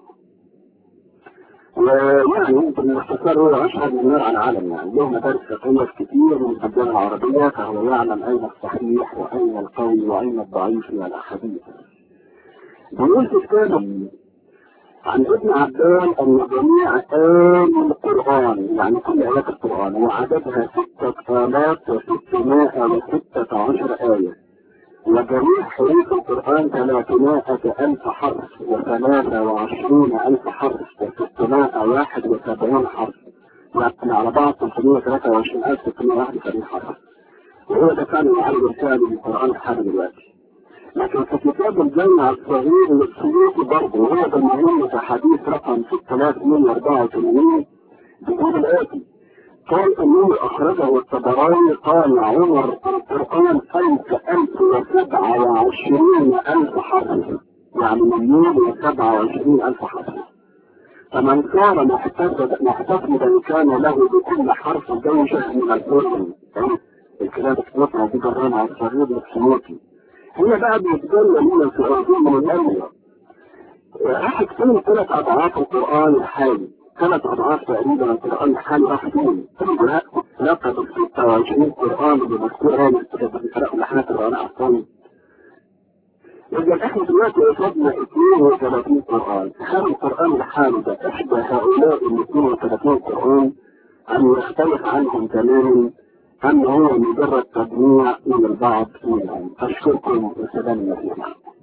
ويعني بالاختصار هو أشهر من نار على العالم يعني له مدارس فقهية كتير من البلدان العربية فهو يعلم أين الصحيح وأين القوي وأين الضعيف من الأحاديث. بيقول في كتابه عن ابن عبان أن جميع آل القرآن يعني كل آيات القرآن وعددها ستة آلاف وستمائة وستة عشر آية وجميع حروف القرآن ثلاثمائة ألف حرف وثلاثة وعشرون ألف حرف وستمائة واحد وسبعين حرف يعني على بعض 323 ألف 631 حرف وهو ده كان العدد الثاني للقرآن لحد دلوقتي لكن في كتاب الجامع الصغير للسيوطي برضه وهو ده المهم في حديث رقم 6184 بيقول الآتي قال انه اخرجه الطبراني قال عمر القرآن ألف ألف وسبعة وعشرين ألف حرف يعني مليون وسبعة وعشرين ألف حرف فمن كان محتفظا كان له بكل حرف زوجة من الأذن الكلام السلطة دي جرامة الصغير للسيوطي هي بقى بيتجلى من الفئتين من الأولى راح تكون ثلاث أضعاف القرآن الحالي ثلاث أضعاف تقريبا القرآن الحالي راح تكون لقد 26 قرآن بمذكورها بفرق لحنات الغناء الثاني يبقى احنا دلوقتي وصلنا 32 قرآن هذا القرآن الحالي ده إحدى هؤلاء ال 32 قرآن أن يختلف عنهم تماما أن هو مجرد تجميع من البعض منهم أشكركم وسلام عليكم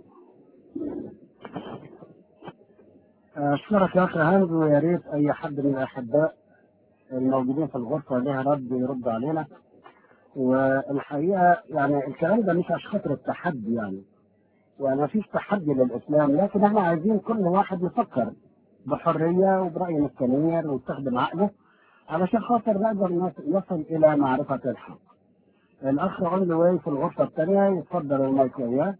أشكرك يا أخي هانز ويا ريت أي حد من الأحباء الموجودين في الغرفة لها رد يرد علينا والحقيقه يعني الكلام ده مش عشان خاطر التحدي يعني يعني ما فيش تحدي للاسلام لكن احنا عايزين كل واحد يفكر بحريه وبراي مستنير ويستخدم عقله علشان خاطر نقدر نص- يصل الى معرفه الحق. الاخ اونلي واي في الغرفه الثانيه يتفضل المايك وياه.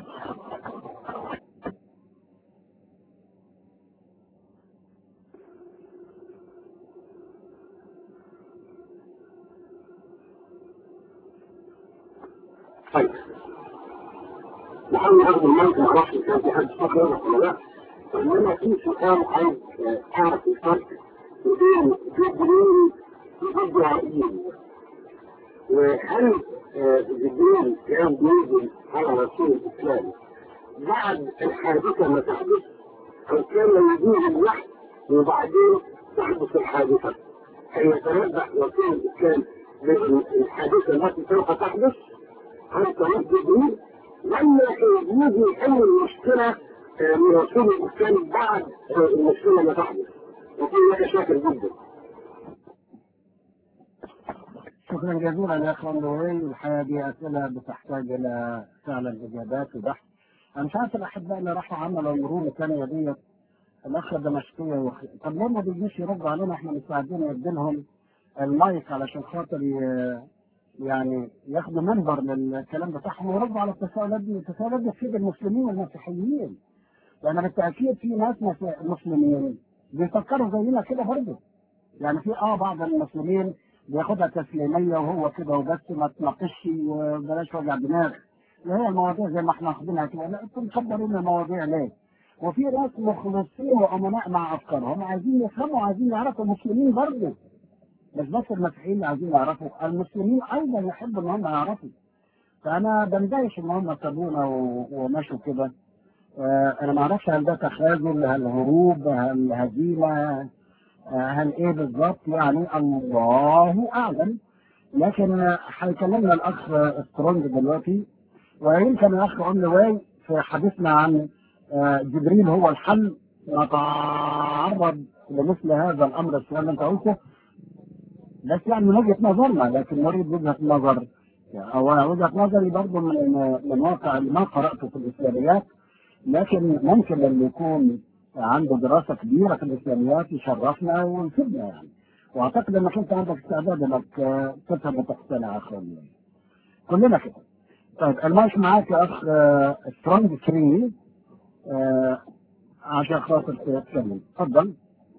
طيب نحاول ناخد المايك ما اعرفش إن كان في حد فاكر ولا لا انما في سؤال عايز آه، اعرف الفرق بين جبريل وجبرائيل وهل آه، جبريل كان بينزل على رسول الاسلام بعد الحادثه ما تحدث او كان يجيب الوحي وبعدين تحدث الحادثه فيتنبأ رسول الاسلام بالحادثه التي سوف تحدث عن طريق جبريل لما يجي يحل المشكله آه، من رسول الاسلام بعد آه، المشكله ما تحدث وفي هذا شاكر جدا شكرا جزيلا يا اخ اونلي واي الحقيقه دي اسئله بتحتاج الى فعلا اجابات وبحث. انا مش عارف الاحباء اللي راحوا عملوا المرور الثانيه ديت الاخ دمشقيه وخ... طب ليه ما بيجيش يرد علينا احنا مستعدين نديلهم المايك علشان خاطر ي... يعني ياخدوا منبر للكلام بتاعهم ويردوا على التساؤلات دي، التساؤلات دي تفيد المسلمين والمسيحيين. لان بالتاكيد في ناس مس- مسلمين بيفكروا زينا كده برضه. يعني في اه بعض المسلمين بياخدها تسليميه وهو كده وبس ما تناقشش وبلاش وجع دماغ. وهي المواضيع زي ما احنا واخدينها كده، لا انتم مكبرين المواضيع ليه؟ وفي ناس مخلصين وامناء مع افكارهم عايزين يفهموا عايزين يعرفوا المسلمين برضه. مش بس المسيحيين اللي عايزين يعرفوا المسلمين ايضا يحبوا ان هم يعرفوا فانا بندهش ان هم سابونا و- ومشوا كده آه، انا ما اعرفش هل ده تخاذل هل هروب هل هزيمه آه، هل ايه بالظبط يعني الله اعلم لكن آه، هيكلمنا الاخ سترونج دلوقتي ويمكن الاخ ام واي في حديثنا عن آه، جبريل هو الحل نتعرض لمثل هذا الامر السؤال اللي انت قلته بس يعني من وجهه نظرنا لكن نريد وجهه نظر او وجهه نظري برضه من من واقع ما قراته في الاسلاميات لكن ممكن اللي يكون عنده دراسه كبيره في الاسلاميات يشرفنا ويفيدنا يعني واعتقد انك انت عندك استعداد انك آه، تفهم وتقتنع اخواني كلنا كده طيب المايك معاك يا اخ آه، سترونج 3 آه، عشان خاطر تتكلم تفضل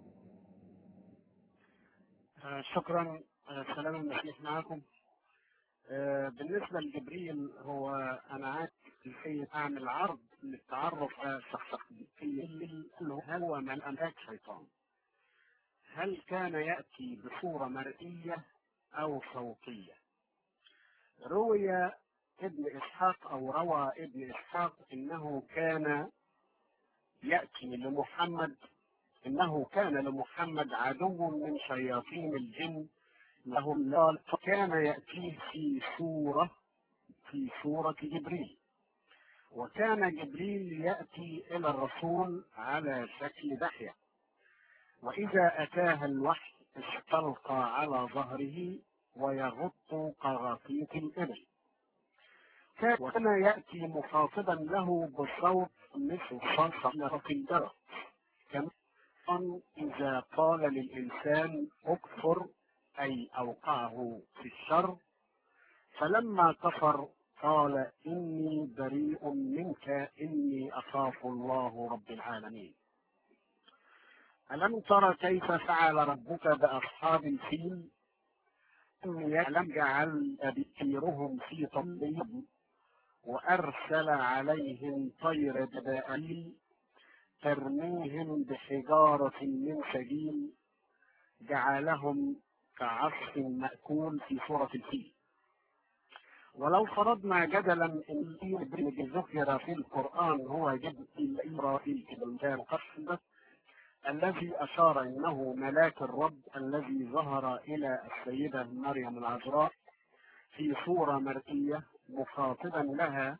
آه، شكرا آه، سلام المسيح معكم آه، بالنسبة لجبريل هو أنا عاد الحقيقة أعمل عرض للتعرف على شخصية اللي هو من أملاك شيطان هل كان يأتي بصورة مرئية أو صوتية روي ابن إسحاق أو روى ابن إسحاق إنه كان يأتي لمحمد إنه كان لمحمد عدو من شياطين الجن لهم قال فكان يأتيه في صورة في صورة جبريل وكان جبريل يأتي إلى الرسول على شكل دحية وإذا أتاه الوحي استلقى على ظهره ويغط قراطيط الإبل كان يأتي مخاطبا له بصوت مثل صرخة الجرس كمان إذا قال للإنسان اكفر أي أوقعه في الشر فلما كفر قال إني بريء منك إني أخاف الله رب العالمين ألم تر كيف فعل ربك بأصحاب الفيل لم يجعل أبكيرهم في طليب وأرسل عليهم طير دبائل ترميهم بحجارة من سجيل جعلهم كعصف مأكول في سورة الفيل ولو فرضنا جدلا ان ابن ذكر في القرآن هو جد إسرائيل كان قصد الذي أشار إنه ملاك الرب الذي ظهر إلى السيدة مريم العذراء في صورة مرئية مخاطبا لها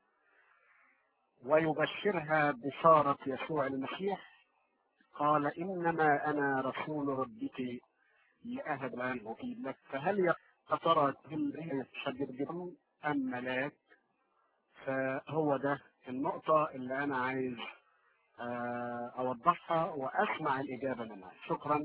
ويبشرها بشارة يسوع المسيح قال إنما أنا رسول ربك لأهب عنه لك فهل فترى هي شجرهم أم ملاك فهو ده النقطة اللي أنا عايز آه، أوضحها وأسمع الإجابة منها شكرا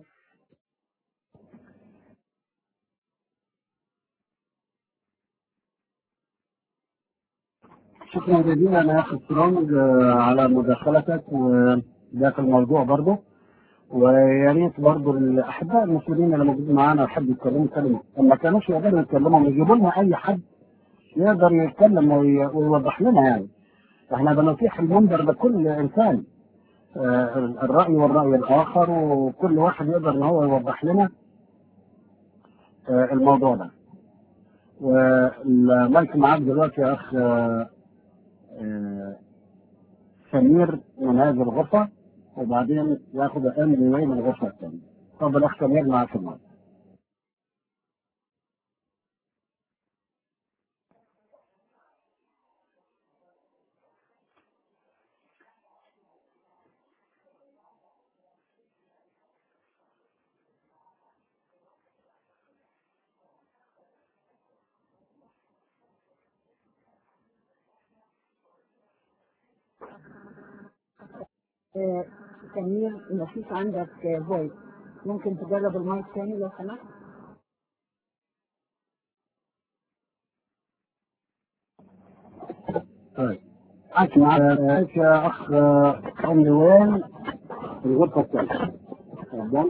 شكرا جزيلا يا اخي سترونج آه، على مداخلتك وده في الموضوع برضه ويا ريت برضه الاحباء المسلمين اللي موجودين معانا يحبوا يتكلموا كلمه ما كانوش يقدروا يتكلموا يجيبوا لنا اي حد يقدر يتكلم وي- ويوضح لنا يعني احنا بنتيح المنبر لكل انسان آه، الراي والراي الاخر وكل واحد يقدر ان هو يوضح لنا آه، الموضوع ده والمايك معاك دلوقتي يا اخ آه، آه، سمير من هذه الغرفة وبعدين ياخد امر من الغرفة الثانية. اتفضل اخ سمير معك المايك. آه، سمير مفيش عندك فويس ممكن تجرب المايك تاني لو سمحت طيب. معك معك يا اخ آه، ام وين في الغرفة الثانية. تفضل.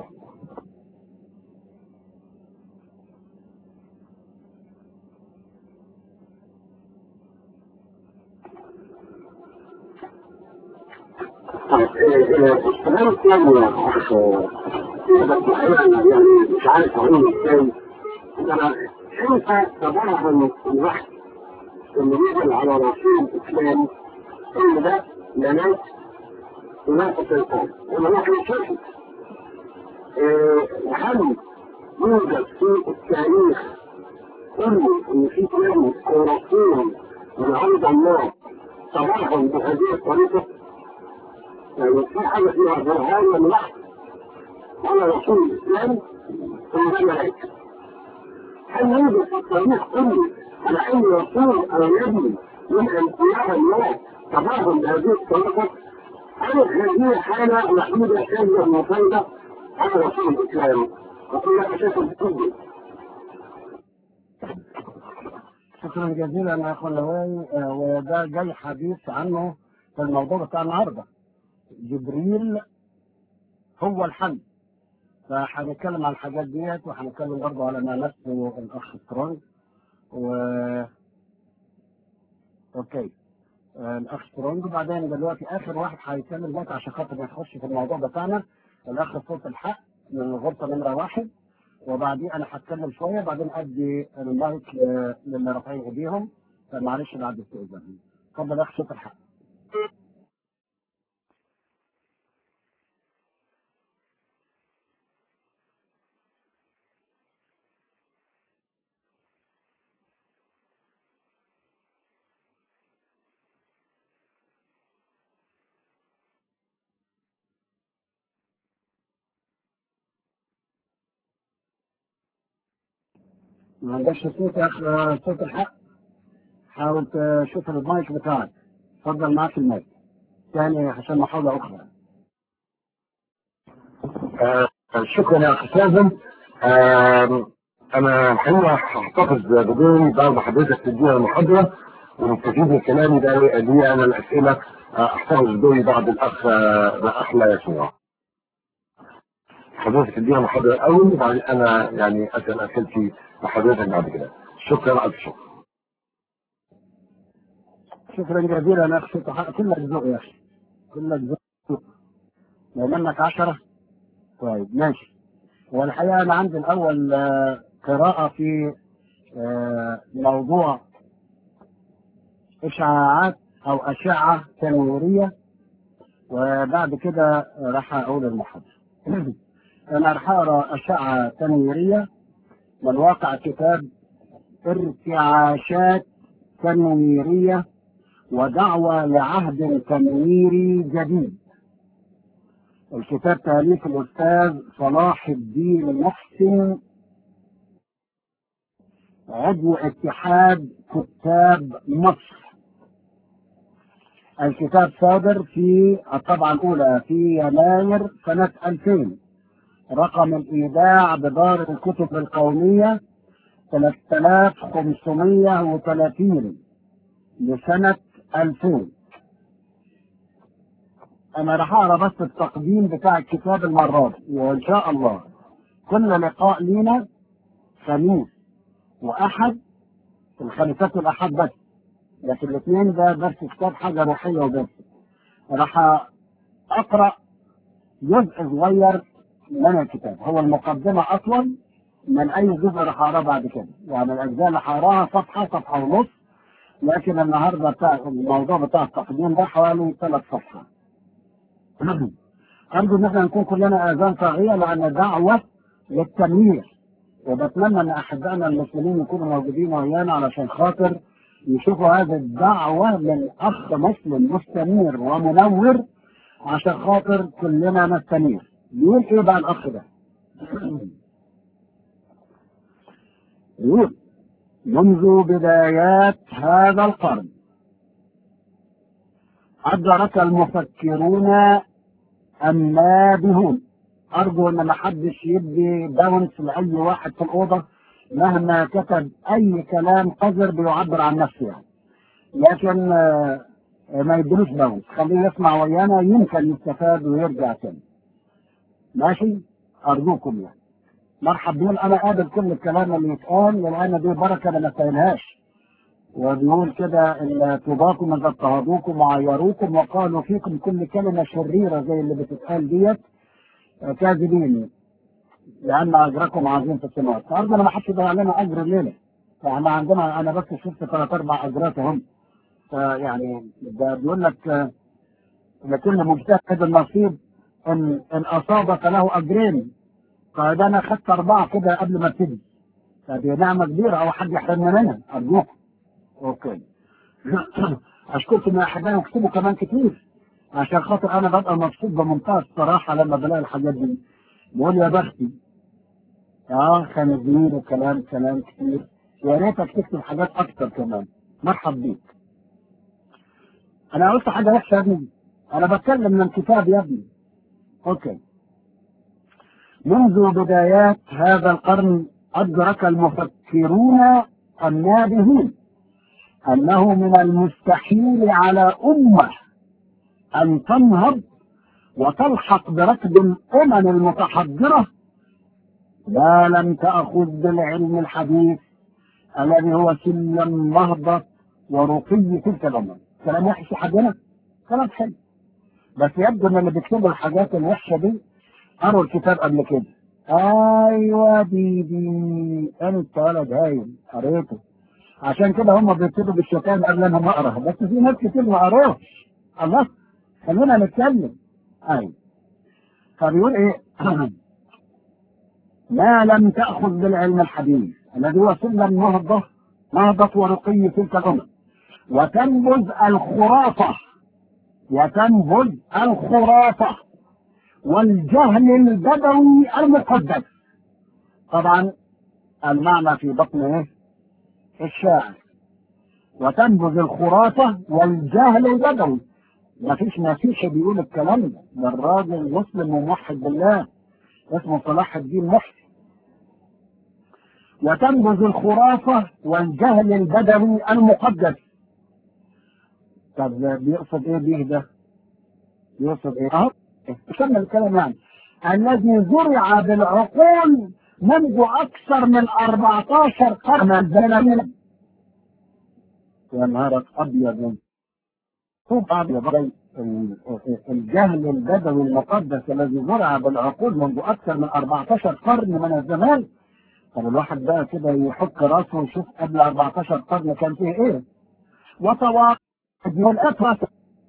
طيب السؤال الثاني يا اخ بس الحقيقة يعني مش عارف اقول ازاي انا كيف تبرهن الوحي اللي نزل على رسول الاسلام ان ده لناس ينافس القوم وما نحن شيء هل يوجد في التاريخ كل ان في كلام ورسول من عند الله تبرهن بهذه الطريقه يعني في حاجة فيها برهان من وحي على رسول الإسلام ثم ده ملائكة. هل يوجد في التاريخ كله على أي رسول أو نبي من أنبياء الله تبرهن بهذه الطريقة؟ هل هذه حالة وحيدة شاذة منفردة على رسول الإسلام؟ وكل أساس كله. شكرا جزيلا يا اخو لواي آه، وده جاي حديث عنه في الموضوع بتاع النهارده. جبريل هو الحل. فهنتكلم عن الحاجات ديت وهنتكلم برضه على ما نفسه الاخ سترونج و اوكي آه، الاخ سترونج وبعدين دلوقتي اخر واحد هيتكلم دلوقتي عشان خاطر ما يخش في الموضوع بتاعنا الاخ صوت الحق من الغرفه نمره واحد وبعدين انا هتكلم شويه بعدين ادي المايك ل- للي رافعين ايديهم فمعلش بعد استئذان اتفضل يا اخ صوت الحق ما عندكش صوت يا اخ صوت الحق حاول تشوف المايك بتاعك اتفضل معاك المايك ثاني عشان محاولة أخرى آه، شكرا يا اخي سازم آه، انا الحقيقه هحتفظ بدون بعد ما حضرتك تدينا المحاضره ونستفيد من كلامي ده لي انا الاسئله آه، احتفظ بدون بعد الاخ آه، الاخ لا يسوع حضرتك تدينا المحاضره الاول وبعدين انا يعني اسال اسئلتي لحضرتك بعد كده شكرا الف شكر شكرا جزيلا يا اخ صوت الحق كلك ذوق يا اخي كلك ذوق لو منك عشرة طيب ماشي والحقيقة أنا عندي الأول آه، قراءة في آه، موضوع إشعاعات أو أشعة تنويرية وبعد كده راح أقول المحاضرة أنا راح أقرأ أشعة تنويرية من واقع كتاب ارتعاشات تنويرية ودعوة لعهد تنويري جديد الكتاب تأليف الأستاذ صلاح الدين محسن عضو اتحاد كتاب مصر الكتاب صادر في الطبعة الأولى في يناير سنة 2000 رقم الإيداع بدار الكتب القومية 3530 لسنة 2000 أنا راح أقرأ بس التقديم بتاع الكتاب المرة دي وإن شاء الله كل لقاء لينا خميس وأحد الخميسات والأحد بس لكن الاثنين ده درس كتاب حاجة روحية وبس راح أقرأ جزء صغير من الكتاب هو المقدمة أطول من أي جزء راح أقراه بعد كده يعني الأجزاء اللي هقراها صفحة صفحة ونص لكن النهاردة بتاع الموضوع بتاع التقديم ده حوالي ثلاث صفحات أرجو إن احنا نكون كلنا آذان صاغية لأن دعوة للتنوير وبتمنى ان احبائنا المسلمين يكونوا موجودين ويانا علشان خاطر يشوفوا هذه الدعوة من اخ مسلم مستنير ومنور عشان خاطر كلنا نستنير بيقول ايه بقى الاخ ده يقول منذ بدايات هذا القرن أدرك المفكرون النابهون ارجو ان ما حدش يدي باونس لاي واحد في الاوضه مهما كتب اي كلام قذر بيعبر عن نفسه يعني لكن آه، ما يدلوش باونس خليه يسمع ويانا يمكن يستفاد ويرجع تاني ماشي ارجوكم يعني مرحب بيقول انا قابل كل الكلام اللي يتقال لان دي بركه ما نستاهلهاش وبيقول كده ان طوباكم اذا اضطهدوكم وعيروكم وقالوا فيكم كل كلمه شريره زي اللي بتتقال ديت كاذبين لان اجركم عظيم في السماوات فارجو ان ما حدش يضيع لنا اجر الليله فاحنا عندنا انا بس شفت ثلاث اربع اجرات هم فيعني ده بيقول لك آه، لكل مجتهد النصيب ان ان اصاب فله اجرين فده انا خدت اربعه كده قبل ما ابتدي فدي نعمه كبيره او حد يحرمنا منها ارجوكم اوكي اشكركم يا احبائي واكتبوا كمان كتير عشان خاطر انا ببقى مبسوط بمنتهى الصراحه لما بلاقي الحاجات دي بقول يا بختي اه خنازير وكلام كلام كتير يا ريتك تكتب حاجات اكتر كمان مرحب بيك انا قلت حاجه وحشه يا ابني انا بتكلم من الكتاب يا ابني اوكي منذ بدايات هذا القرن أدرك المفكرون النابهون أنه من المستحيل على أمة أن تنهض وتلحق بركب الأمم المتحضرة لا لم تأخذ بالعلم الحديث الذي هو سلم نهضة ورقي تلك الأمم كلام وحش حدنا كلام حلو بس يبدو ان اللي بيكتبوا الحاجات الوحشه دي قروا الكتاب قبل كده ايوه دي دي انت ولد هايل قريته عشان كده هم بيكتبوا بالشتائم قبل انا ما اقرا بس في ناس كتير ما قروش الله خلينا نتكلم ايوه فبيقول ايه ما لم تاخذ بالعلم الحديث الذي هو سلم نهضه نهضه ورقي تلك الامم وتنبذ الخرافه وتنبذ الخرافه والجهل البدوي المقدس طبعا المعنى في بطن ايه الشاعر وتنبذ الخرافة والجهل البدوي ما فيش مسيحي بيقول الكلام ده ده الراجل مسلم وموحد بالله اسمه صلاح الدين محسن وتنبذ الخرافة والجهل البدوي المقدس طب بيقصد ايه بيه ده؟ يقصد ايه؟ اهو كمل الكلام يعني الذي زرع بالعقول منذ اكثر من 14 قرنا زمن يا نهارك ابيض شوف ابيض الجهل البدوي المقدس الذي زرع بالعقول منذ اكثر من 14 قرن من الزمان طب الواحد بقى كده يحك راسه ويشوف قبل 14 قرن كان فيه ايه وتواقع الأسرة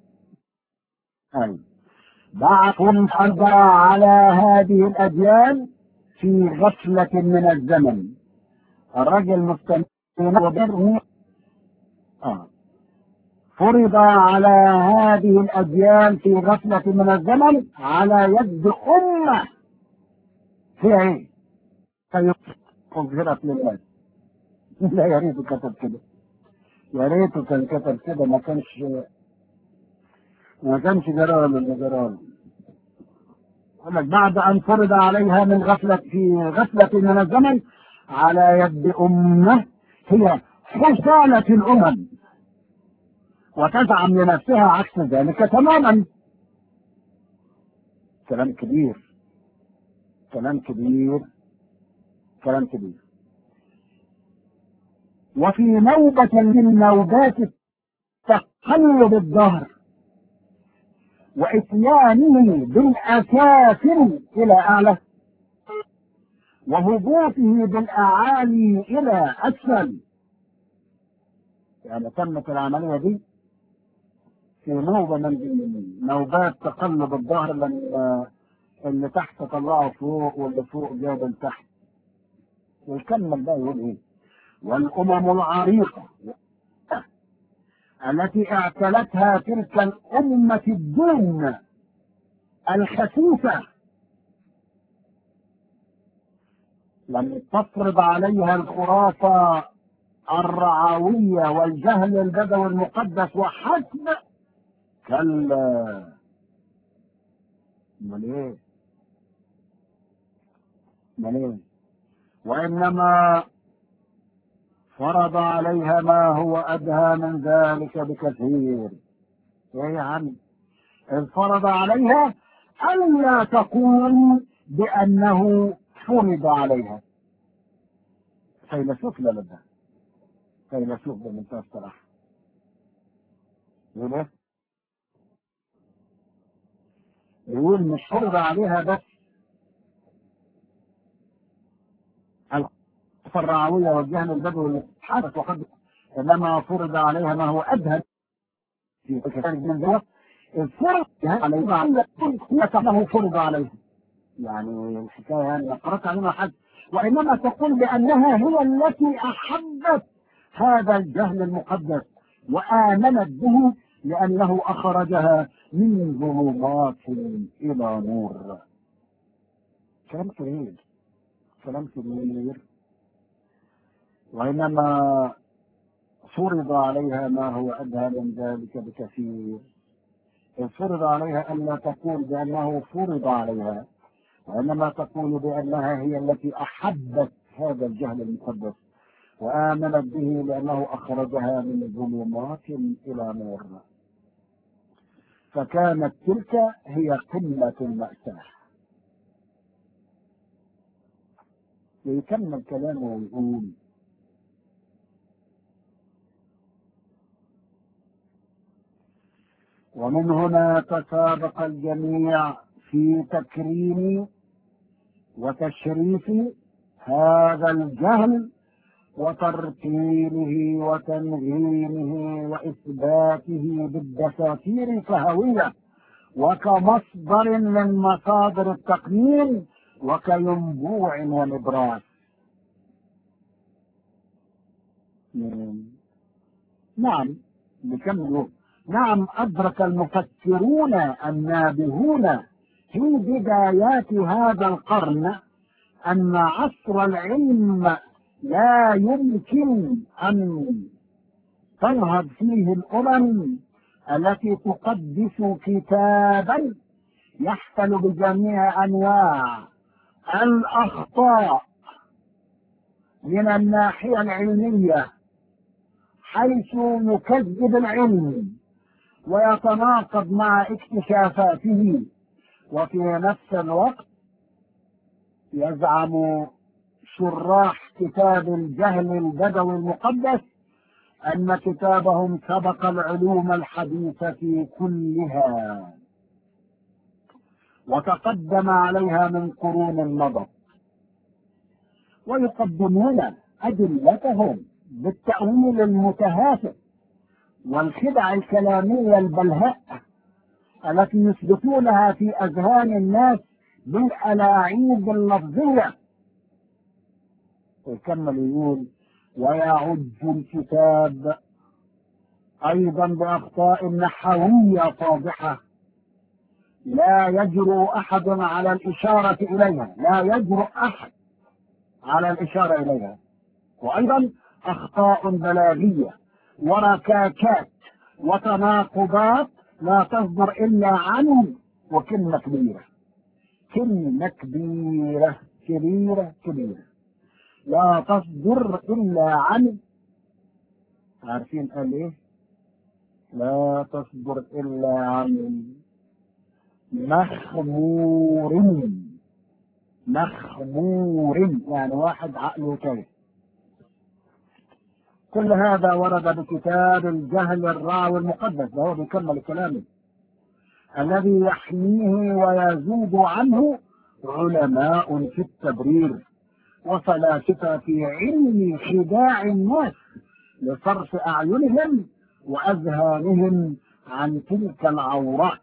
أي بعث حرب على هذه الأديان في غفلة من الزمن الرجل مستمر وبره آه. فرض على هذه الأديان في غفلة من الزمن على يد أمة فيها إيه؟ أظهرت للناس لا يا ريته كتب كده يا ريته كان كتب كده ما كانش ما كانش جرال اللي جرال يقول لك بعد ان فرض عليها من غفلة في غفلة من الزمن على يد أمة هي حصالة الأمم وتزعم لنفسها عكس ذلك تماما كلام كبير كلام كبير كلام كبير وفي نوبة من نوبات تقلب الظهر وإتيانه بالأكافر إلى أعلى وهبوطه بالأعالي إلى أسفل يعني تمت العملية دي في نوبة من نوبات تقلب الظهر لما اللي تحت طلعه فوق واللي فوق جاب تحت ويكمل بقى يقول ايه والأمم العريقة التي اعتلتها تلك الأمة الدون الخسيسة لم تفرض عليها الخرافة الرعوية والجهل البدوي المقدس وحسب كلا امال ايه امال ايه وانما فرض عليها ما هو ادهى من ذلك بكثير ايه يا عم إذ فرض عليها الا تقول بانه فرض عليها فيلسوف لا ده فيلسوف بمنتهى الصراحه يقول ايه يقول مش فرض عليها بس الرعوية والجهل البدوي اللي حدث وقد انما فرض عليها ما هو ادهى في كتاب من ذلك الفرض عليها انه فرض عليها يعني الحكايه يعني قرأت عليها حد وانما تقول بانها هي التي احبت هذا الجهل المقدس وامنت به لانه اخرجها من ظلمات الى نور كلام كبير كلام كبير وإنما فرض عليها ما هو أدهى من ذلك بكثير فرض عليها ألا تقول بأنه فرض عليها وإنما تقول بأنها هي التي أحبت هذا الجهل المقدس وآمنت به لأنه أخرجها من ظلمات إلى نور فكانت تلك هي قمة المأساة ويكمل كلامه ويقول ومن هنا تسابق الجميع في تكريم وتشريف هذا الجهل وترتيله وتنظيمه وإثباته بالدساتير الفهوية وكمصدر من مصادر التقنين وكينبوع ونبراس نعم بكمل نعم أدرك المفكرون النابهون في بدايات هذا القرن أن عصر العلم لا يمكن أن تنهض فيه الأمم التي تقدس كتابا يحتل بجميع أنواع الأخطاء من الناحية العلمية حيث يكذب العلم ويتناقض مع اكتشافاته وفي نفس الوقت يزعم شراح كتاب الجهل البدوي المقدس أن كتابهم سبق العلوم الحديثة كلها وتقدم عليها من قرون مضت ويقدمون أدلتهم بالتأويل المتهافت والخدع الكلامية البلهاء التي يثبتونها في أذهان الناس بالألاعيب اللفظية ويكمل يقول ويعج الكتاب أيضا بأخطاء نحوية فاضحة لا يجرؤ أحد على الإشارة إليها لا يجرؤ أحد على الإشارة إليها وأيضا أخطاء بلاغية وركاكات وتناقضات لا تصدر إلا عن وكلمة كبيرة كلمة كبيرة كبيرة كبيرة لا تصدر إلا عن عارفين قال إيه؟ لا تصدر إلا عن مخمور مخمور يعني واحد عقله تايه كل هذا ورد بكتاب الجهل الراوي المقدس ده هو بيكمل كلامه الذي يحميه ويزود عنه علماء في التبرير وفلاسفة في علم خداع الناس لصرف أعينهم وأذهانهم عن تلك العورات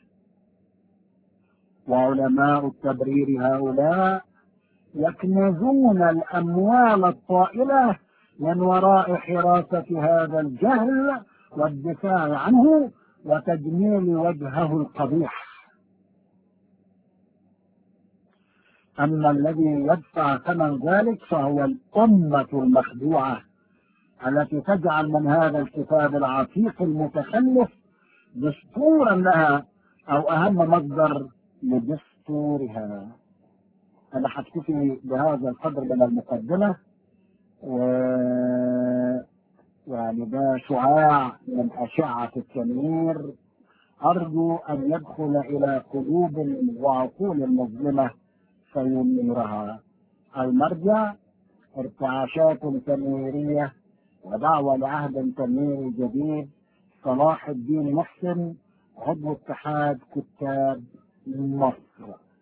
وعلماء التبرير هؤلاء يكنزون الأموال الطائلة من وراء حراسة هذا الجهل والدفاع عنه وتجميل وجهه القبيح أما الذي يدفع ثمن ذلك فهو الأمة المخدوعة التي تجعل من هذا الكتاب العتيق المتخلف دستورا لها أو أهم مصدر لدستورها أنا حكتفي بهذا القدر من المقدمة و يعني ده شعاع من أشعة التنوير أرجو أن يدخل إلى قلوب وعقول المظلمة فينيرها المرجع ارتعاشات تنويرية ودعوة لعهد تنويري جديد صلاح الدين محسن عضو اتحاد كتاب مصر